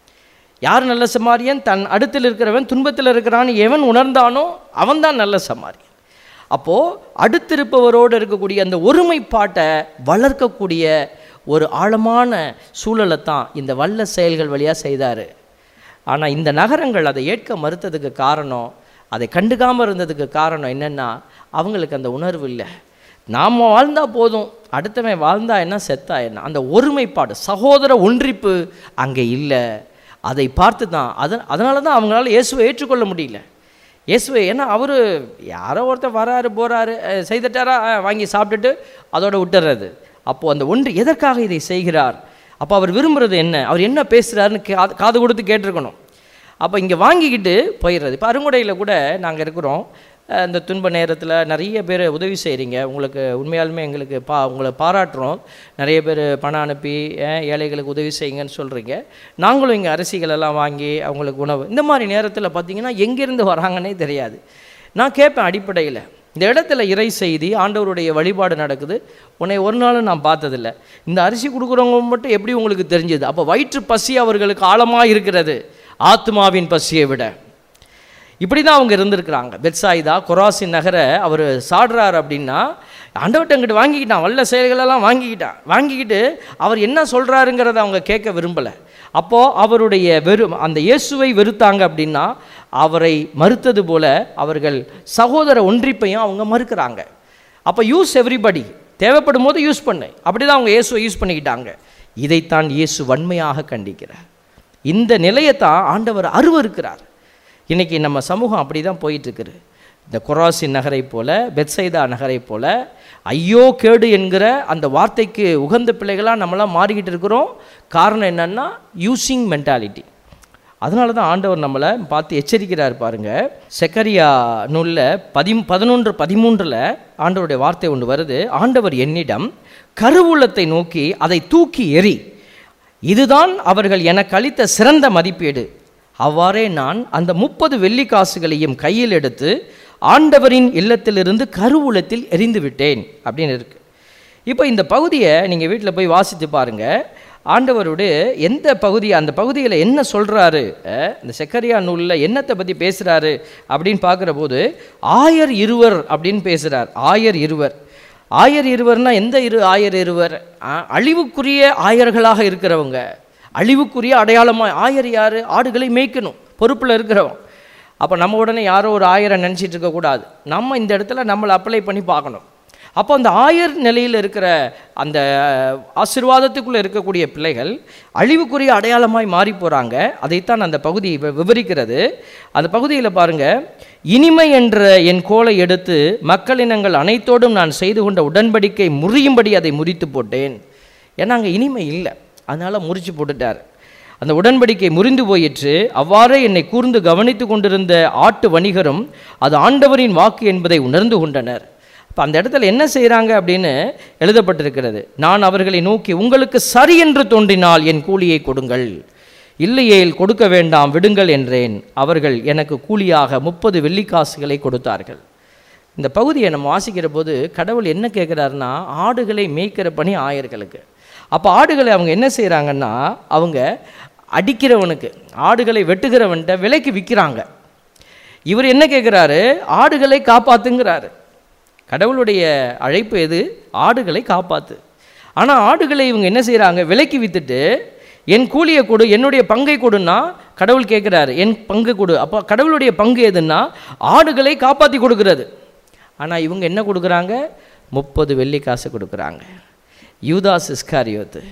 யார் நல்ல சமாரியன் தன் அடுத்தில் இருக்கிறவன் துன்பத்தில் இருக்கிறான்னு எவன் உணர்ந்தானோ அவன்தான் நல்ல சமாரியன் அப்போது அடுத்திருப்பவரோடு இருக்கக்கூடிய அந்த ஒருமைப்பாட்டை வளர்க்கக்கூடிய ஒரு ஆழமான சூழலை தான் இந்த வல்ல செயல்கள் வழியாக செய்தார் ஆனால் இந்த நகரங்கள் அதை ஏற்க மறுத்ததுக்கு காரணம் அதை கண்டுக்காமல் இருந்ததுக்கு காரணம் என்னென்னா அவங்களுக்கு அந்த உணர்வு இல்லை நாம் வாழ்ந்தால் போதும் அடுத்தவன் வாழ்ந்தா என்ன செத்தா என்ன அந்த ஒருமைப்பாடு சகோதர ஒன்றிப்பு அங்கே இல்லை அதை பார்த்து தான் அதன் அதனால தான் அவங்களால இயேசுவை ஏற்றுக்கொள்ள முடியல இயேசுவை ஏன்னா அவர் யாரோ ஒருத்தர் வராரு போகிறாரு செய்துட்டாரா அஹ், வாங்கி சாப்பிட்டுட்டு அதோட விட்டுறது அப்போது அந்த ஒன்று எதற்காக இதை செய்கிறார் அப்போ அவர் விரும்புகிறது என்ன அவர் என்ன பேசுகிறாருன்னு காது காது கொடுத்து கேட்டிருக்கணும் அப்போ இங்கே வாங்கிக்கிட்டு போயிடுறது இப்போ அருங்குடையில் கூட நாங்கள் இருக்கிறோம் அஹ் இந்த துன்ப நேரத்தில் நிறைய பேர் உதவி செய்கிறீங்க உங்களுக்கு உண்மையாலுமே எங்களுக்கு பா உங்களை பாராட்டுறோம் நிறைய பேர் பணம் அனுப்பி அஹ் ஏழைகளுக்கு உதவி செய்யுங்கன்னு சொல்கிறீங்க நாங்களும் இங்கே அரிசிகளெல்லாம் வாங்கி அவங்களுக்கு உணவு இந்த மாதிரி நேரத்தில் பார்த்தீங்கன்னா எங்கேருந்து வராங்கன்னே தெரியாது நான் கேட்பேன் அடிப்படையில் இந்த இடத்துல இறை செய்தி ஆண்டவருடைய வழிபாடு நடக்குது உன்னை ஒரு நாளும் நான் பார்த்ததில்ல இந்த அரிசி கொடுக்குறவங்க மட்டும் எப்படி உங்களுக்கு தெரிஞ்சது அப்போ வயிற்று பசி அவர்களுக்கு ஆழமாக இருக்கிறது ஆத்மாவின் பசியை விட இப்படி தான் அவங்க இருந்திருக்கிறாங்க பெட்சாயிதா கொராசின் நகரை அவர் சாடுறார் அப்படின்னா ஆண்டவர்கிட்ட வாங்கிக்கிட்டான் வல்ல செயல்களெல்லாம் வாங்கிக்கிட்டான் வாங்கிக்கிட்டு அவர் என்ன சொல்கிறாருங்கிறத அவங்க கேட்க விரும்பலை அப்போது அவருடைய வெறு அந்த இயேசுவை வெறுத்தாங்க அப்படின்னா அவரை மறுத்தது போல அவர்கள் சகோதர ஒன்றிப்பையும் அவங்க மறுக்கிறாங்க அப்போ யூஸ் எவ்ரிபடி தேவைப்படும் போது யூஸ் பண்ணு அப்படி தான் அவங்க இயேசுவை யூஸ் பண்ணிக்கிட்டாங்க இதைத்தான் இயேசு வன்மையாக கண்டிக்கிறார் இந்த நிலையை தான் ஆண்டவர் அருவருக்கிறார் இன்றைக்கி நம்ம சமூகம் அப்படி தான் போயிட்டுருக்குது இந்த கொராசின் நகரை போல பெத்சைதா நகரை போல ஐயோ கேடு என்கிற அந்த வார்த்தைக்கு உகந்த பிள்ளைகளாக நம்மளாம் மாறிக்கிட்டு இருக்கிறோம் காரணம் என்னன்னா யூசிங் மென்டாலிட்டி அதனால தான் ஆண்டவர் நம்மளை பார்த்து எச்சரிக்கிறார் பாருங்க செக்கரியா நூலில் பதி பதினொன்று பதிமூன்றில் ஆண்டவருடைய வார்த்தை ஒன்று வருது ஆண்டவர் என்னிடம் கருவூலத்தை நோக்கி அதை தூக்கி எறி இதுதான் அவர்கள் எனக்கு அளித்த சிறந்த மதிப்பீடு அவ்வாறே நான் அந்த முப்பது வெள்ளி காசுகளையும் கையில் எடுத்து ஆண்டவரின் இல்லத்திலிருந்து கருவூலத்தில் எரிந்து விட்டேன் அப்படின்னு இருக்கு இப்போ இந்த பகுதியை நீங்கள் வீட்டில் போய் வாசித்து பாருங்க ஆண்டவரோடு எந்த பகுதி அந்த பகுதியில் என்ன சொல்கிறாரு இந்த செக்கரியா நூலில் என்னத்தை பற்றி பேசுகிறாரு அப்படின்னு பார்க்குற போது ஆயர் இருவர் அப்படின்னு பேசுகிறார் ஆயர் இருவர் ஆயர் இருவர்னா எந்த இரு ஆயர் இருவர் ஆ, அழிவுக்குரிய ஆயர்களாக இருக்கிறவங்க அழிவுக்குரிய அடையாளமாக ஆயர் யார் ஆடுகளை மேய்க்கணும் பொறுப்பில் இருக்கிறவன் அப்போ நம்ம உடனே யாரோ ஒரு ஆயரை நினச்சிட்டு இருக்கக்கூடாது நம்ம இந்த இடத்துல நம்மளை அப்ளை பண்ணி பார்க்கணும் அப்போ அந்த ஆயர் நிலையில் இருக்கிற அந்த ஆசிர்வாதத்துக்குள்ளே இருக்கக்கூடிய பிள்ளைகள் அழிவுக்குரிய அடையாளமாய் மாறி போகிறாங்க அதைத்தான் அந்த பகுதி வி- விவரிக்கிறது அந்த பகுதியில் பாருங்க இனிமை என்ற என் கோலை எடுத்து மக்களினங்கள் அனைத்தோடும் நான் செய்து கொண்ட உடன்படிக்கை முறியும்படி அதை முறித்து போட்டேன் ஏன்னா அங்கே இனிமை இல்லை அதனால் முறிச்சு போட்டுட்டார் அந்த உடன்படிக்கை முறிந்து போயிற்று அவ்வாறே என்னை கூர்ந்து கவனித்து கொண்டிருந்த ஆட்டு வணிகரும் அது ஆண்டவரின் வாக்கு என்பதை உணர்ந்து கொண்டனர் இப்போ அந்த இடத்துல என்ன செய்கிறாங்க அப்படின்னு எழுதப்பட்டிருக்கிறது நான் அவர்களை நோக்கி உங்களுக்கு சரி என்று தோன்றினால் என் கூலியை கொடுங்கள் இல்லையேல் கொடுக்க வேண்டாம் விடுங்கள் என்றேன் அவர்கள் எனக்கு கூலியாக முப்பது வெள்ளிக்காசுகளை கொடுத்தார்கள் இந்த பகுதியை நம்ம வாசிக்கிற போது கடவுள் என்ன கேட்குறாருன்னா ஆடுகளை மேய்க்கிற பணி ஆயர்களுக்கு அப்போ ஆடுகளை அவங்க என்ன செய்கிறாங்கன்னா அவங்க அடிக்கிறவனுக்கு ஆடுகளை வெட்டுகிறவன்கிட்ட விலைக்கு விற்கிறாங்க இவர் என்ன கேட்குறாரு ஆடுகளை காப்பாத்துங்கிறாரு கடவுளுடைய அழைப்பு எது ஆடுகளை காப்பாத்து ஆனால் ஆடுகளை இவங்க என்ன செய்கிறாங்க விலைக்கு வித்துட்டு என் கூலியை கொடு என்னுடைய பங்கை கொடுன்னா கடவுள் கேட்குறாரு என் பங்கு கொடு அப்போ கடவுளுடைய பங்கு எதுன்னா ஆடுகளை காப்பாற்றி கொடுக்கிறது ஆனால் இவங்க என்ன கொடுக்குறாங்க முப்பது வெள்ளி காசு கொடுக்குறாங்க யூதாஸ் இஸ்காரியோத்து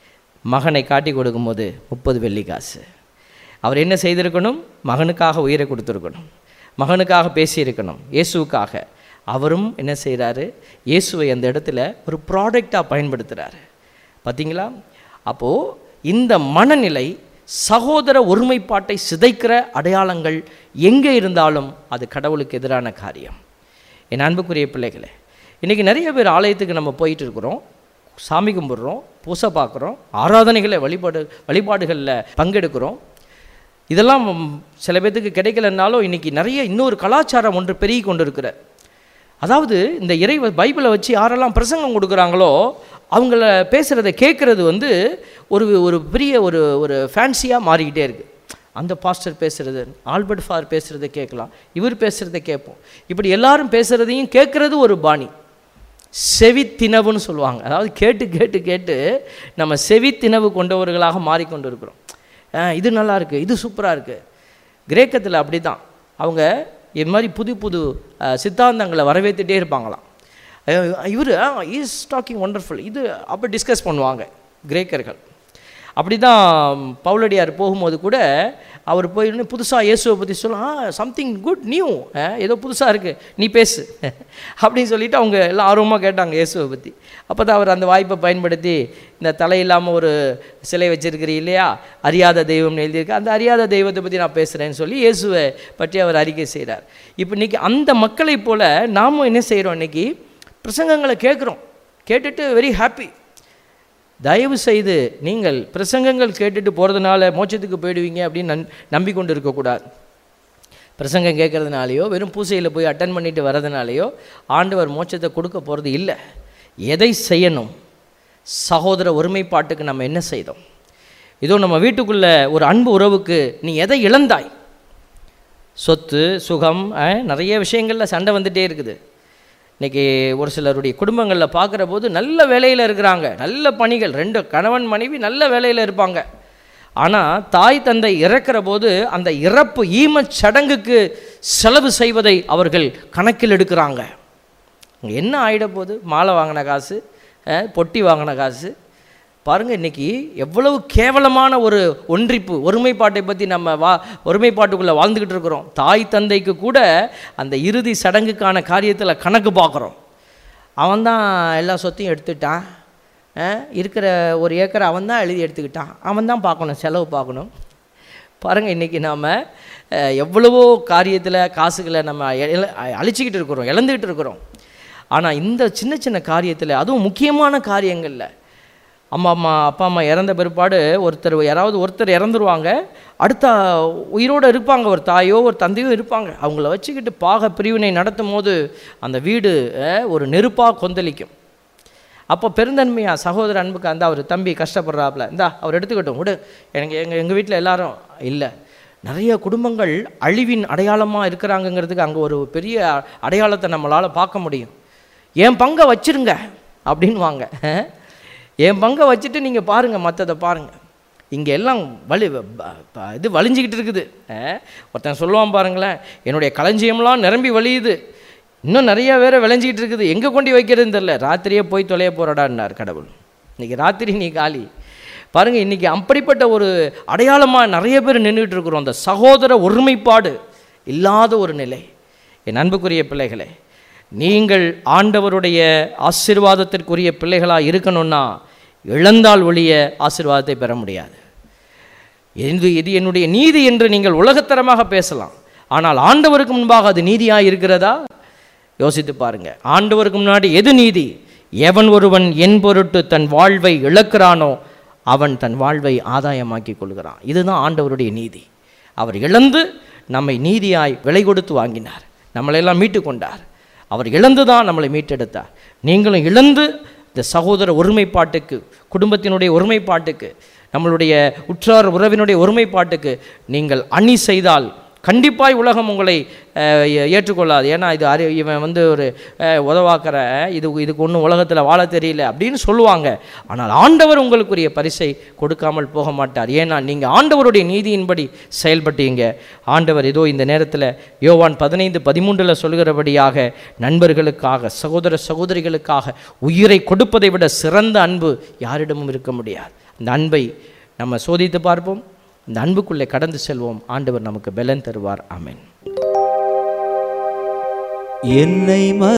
மகனை காட்டி கொடுக்கும்போது முப்பது வெள்ளி காசு அவர் என்ன செய்திருக்கணும் மகனுக்காக உயிரை கொடுத்துருக்கணும் மகனுக்காக பேசியிருக்கணும் இயேசுவுக்காக அவரும் என்ன செய்கிறாரு இயேசுவை அந்த இடத்துல ஒரு ப்ராடக்டாக பயன்படுத்துகிறாரு பார்த்தீங்களா அப்போது இந்த மனநிலை சகோதர ஒருமைப்பாட்டை சிதைக்கிற அடையாளங்கள் எங்கே இருந்தாலும் அது கடவுளுக்கு எதிரான காரியம் என் அன்புக்குரிய பிள்ளைகளே இன்றைக்கி நிறைய பேர் ஆலயத்துக்கு நம்ம போயிட்டு இருக்கிறோம் சாமி கும்பிட்றோம் பூசை பார்க்குறோம் ஆராதனைகளை வழிபாடு வழிபாடுகளில் பங்கெடுக்கிறோம் இதெல்லாம் சில பேர்த்துக்கு கிடைக்கலனாலும் இன்றைக்கி நிறைய இன்னொரு கலாச்சாரம் ஒன்று பெருகி கொண்டு இருக்கிற அதாவது இந்த இறை பைபிளை வச்சு யாரெல்லாம் பிரசங்கம் கொடுக்குறாங்களோ அவங்கள பேசுகிறத கேட்குறது வந்து ஒரு ஒரு பெரிய ஒரு ஒரு ஃபேன்சியாக மாறிக்கிட்டே இருக்குது அந்த பாஸ்டர் பேசுகிறது ஆல்பர்ட் ஃபார் பேசுகிறத கேட்கலாம் இவர் பேசுகிறத கேட்போம் இப்படி எல்லாரும் பேசுகிறதையும் கேட்குறது ஒரு பாணி செவித்தினவுன்னு சொல்லுவாங்க அதாவது கேட்டு கேட்டு கேட்டு நம்ம செவித்தினவு கொண்டவர்களாக மாறிக்கொண்டு இருக்கிறோம் அஹ் இது நல்லா இருக்கு இது சூப்பராக இருக்குது கிரேக்கத்தில் அப்படி தான் அவங்க இது மாதிரி புது புது அஹ், சித்தாந்தங்களை வரவேற்றுட்டே இருப்பாங்களாம் இவர் இஸ் டாக்கிங் ஒண்டர்ஃபுல் இது அப்போ டிஸ்கஸ் பண்ணுவாங்க கிரேக்கர்கள் அப்படி தான் பவுலடியார் போகும்போது கூட அவர் போய் புதுசாக இயேசுவை பற்றி சொல்ல சம்திங் குட் நியூ ஏதோ புதுசாக இருக்குது நீ பேசு அப்படின்னு சொல்லிட்டு அவங்க எல்லாம் ஆர்வமாக கேட்டாங்க இயேசுவை பற்றி அப்போ தான் அவர் அந்த வாய்ப்பை பயன்படுத்தி இந்த தலை இல்லாமல் ஒரு சிலை வச்சிருக்கிறீ இல்லையா அறியாத தெய்வம்னு எழுதியிருக்கு அந்த அறியாத தெய்வத்தை பற்றி நான் பேசுகிறேன்னு சொல்லி இயேசுவை பற்றி அவர் அறிக்கை செய்கிறார் இப்போ இன்றைக்கி அந்த மக்களைப் போல நாமும் என்ன செய்கிறோம் இன்றைக்கி பிரசங்கங்களை கேட்குறோம் கேட்டுட்டு வெரி ஹாப்பி தயவு செய்து நீங்கள் பிரசங்கங்கள் கேட்டுட்டு போகிறதுனால மோட்சத்துக்கு போயிடுவீங்க அப்படின்னு நன் நம்பிக்கொண்டு இருக்கக்கூடாது பிரசங்கம் கேட்கறதுனாலையோ வெறும் பூசையில் போய் அட்டன் பண்ணிட்டு வர்றதுனாலையோ ஆண்டவர் மோட்சத்தை கொடுக்க போகிறது இல்லை எதை செய்யணும் சகோதர ஒருமைப்பாட்டுக்கு நம்ம என்ன செய்தோம் இதோ நம்ம வீட்டுக்குள்ள ஒரு அன்பு உறவுக்கு நீ எதை இழந்தாய் சொத்து சுகம் அஹ், நிறைய விஷயங்களில் சண்டை வந்துட்டே இருக்குது இன்றைக்கி ஒரு சிலருடைய குடும்பங்களில் பார்க்குற போது நல்ல வேலையில் இருக்கிறாங்க நல்ல பணிகள் ரெண்டு கணவன் மனைவி நல்ல வேலையில் இருப்பாங்க ஆனால் தாய் தந்தை இறக்கிற போது அந்த இறப்பு ஈமச் சடங்குக்கு செலவு செய்வதை அவர்கள் கணக்கில் எடுக்கிறாங்க அங்க என்ன ஆகிட போகுது மாலை வாங்கின காசு அஹ், பொட்டி வாங்கின காசு பாருங்கள் இன்றைக்கி எவ்வளவு கேவலமான ஒரு ஒன்றிப்பு ஒருமைப்பாட்டை பற்றி நம்ம வா ஒருமைப்பாட்டுக்குள்ளே வாழ்ந்துக்கிட்டு இருக்கிறோம் தாய் தந்தைக்கு கூட அந்த இறுதி சடங்குக்கான காரியத்தில் கணக்கு பார்க்குறோம் அவன் தான் எல்லா சொத்தையும் எடுத்துட்டான் அஹ், இருக்கிற ஒரு ஏக்கரை அவன் தான் எழுதி எடுத்துக்கிட்டான் அவன் தான் பார்க்கணும் செலவு பார்க்கணும் பாருங்கள் இன்றைக்கி நாம் எவ்வளவோ காரியத்தில் காசுகளை நம்ம இழ- அழிச்சிக்கிட்டு இருக்கிறோம் இழந்துக்கிட்டு இருக்கிறோம் ஆனால் இந்த சின்ன சின்ன காரியத்தில் அதுவும் முக்கியமான காரியங்களில் அம்மா அம்மா அப்பா அம்மா இறந்த பிற்பாடு ஒருத்தர் யாராவது ஒருத்தர் இறந்துருவாங்க அடுத்த உயிரோடு இருப்பாங்க ஒரு தாயோ ஒரு தந்தையோ இருப்பாங்க அவங்கள வச்சுக்கிட்டு பாக பிரிவினை நடத்தும் போது அந்த வீடு அஹ், ஒரு நெருப்பாக கொந்தளிக்கும் அப்போ பெருந்தன்மையா சகோதர அன்புக்கு அந்த அவர் தம்பி கஷ்டப்படுறாப்புல இந்தா அவர் எடுத்துக்கட்டும் விடு எனக்கு எங்கள் எங்கள் வீட்டில் எல்லாரும் இல்லை நிறைய குடும்பங்கள் அழிவின் அடையாளமாக இருக்கிறாங்கங்கிறதுக்கு அங்கே ஒரு பெரிய அடையாளத்தை நம்மளால் பார்க்க முடியும் என் பங்கை வச்சிருங்க அப்படின்னு வாங்க என் பங்கை வச்சுட்டு நீங்கள் பாருங்கள் மற்றதை பாருங்கள் இங்கே எல்லாம் வலி ப- ப- இது வலிஞ்சிக்கிட்டு இருக்குது அஹ், ஒருத்தன் சொல்லுவான் பாருங்களேன் என்னுடைய களஞ்சியம்லாம் நிரம்பி வலியுது இன்னும் நிறைய வேற விளைஞ்சிக்கிட்டு இருக்குது எங்கே கொண்டு வைக்கிறதுன்னு தெரில ராத்திரியே போய் தொலைய போறடான்னார் கடவுள் இன்னைக்கு ராத்திரி நீ காலி பாருங்க இன்னைக்கு அப்படிப்பட்ட ஒரு அடையாளமாக நிறைய பேர் நின்றுட்டு இருக்கிறோம் அந்த சகோதர ஒருமைப்பாடு இல்லாத ஒரு நிலை என் அன்புக்குரிய பிள்ளைகளே நீங்கள் ஆண்டவருடைய ஆசீர்வாதத்திற்குரிய பிள்ளைகளாக இருக்கணும்னா இழந்தால் ஒழிய ஆசீர்வாதத்தை பெற முடியாது இது இது என்னுடைய நீதி என்று நீங்கள் உலகத்தரமாக பேசலாம் ஆனால் ஆண்டவருக்கு முன்பாக அது நீதியாக இருக்கிறதா யோசித்து பாருங்க ஆண்டவருக்கு முன்னாடி எது நீதி எவன் ஒருவன் என் பொருட்டு தன் வாழ்வை இழக்கிறானோ அவன் தன் வாழ்வை ஆதாயமாக்கி கொள்கிறான் இதுதான் ஆண்டவருடைய நீதி அவர் இழந்து நம்மை நீதியாய் விலை கொடுத்து வாங்கினார் நம்மளையெல்லாம் மீட்டு கொண்டார் அவர் இழந்து தான் நம்மளை மீட்டெடுத்தார் நீங்களும் இழந்து இந்த சகோதர ஒருமைப்பாட்டுக்கு குடும்பத்தினுடைய ஒருமைப்பாட்டுக்கு நம்மளுடைய உற்றார் உறவினுடைய ஒருமைப்பாட்டுக்கு நீங்கள் அணி செய்தால் கண்டிப்பாய் உலகம் உங்களை அஹ், ஏ- ஏற்றுக்கொள்ளாது ஏன்னா இது அறி இவன் வந்து ஒரு அஹ், உதவாக்கிற இது இதுக்கு ஒன்றும் உலகத்தில் வாழ தெரியல அப்படின்னு சொல்லுவாங்க ஆனால் ஆண்டவர் உங்களுக்குரிய பரிசை கொடுக்காமல் போக மாட்டார் ஏன்னா நீங்கள் ஆண்டவருடைய நீதியின்படி செயல்பட்டீங்க ஆண்டவர் ஏதோ இந்த நேரத்தில் யோவான் பதினைந்து பதிமூன்றில் சொல்கிறபடியாக நண்பர்களுக்காக சகோதர சகோதரிகளுக்காக உயிரை கொடுப்பதை விட சிறந்த அன்பு யாரிடமும் இருக்க முடியாது அந்த அன்பை நம்ம சோதித்து பார்ப்போம் இந்த அன்புக்குள்ளே கடந்து செல்வோம் ஆண்டவர் நமக்கு பலன் தருவார் ஆமென் என்னை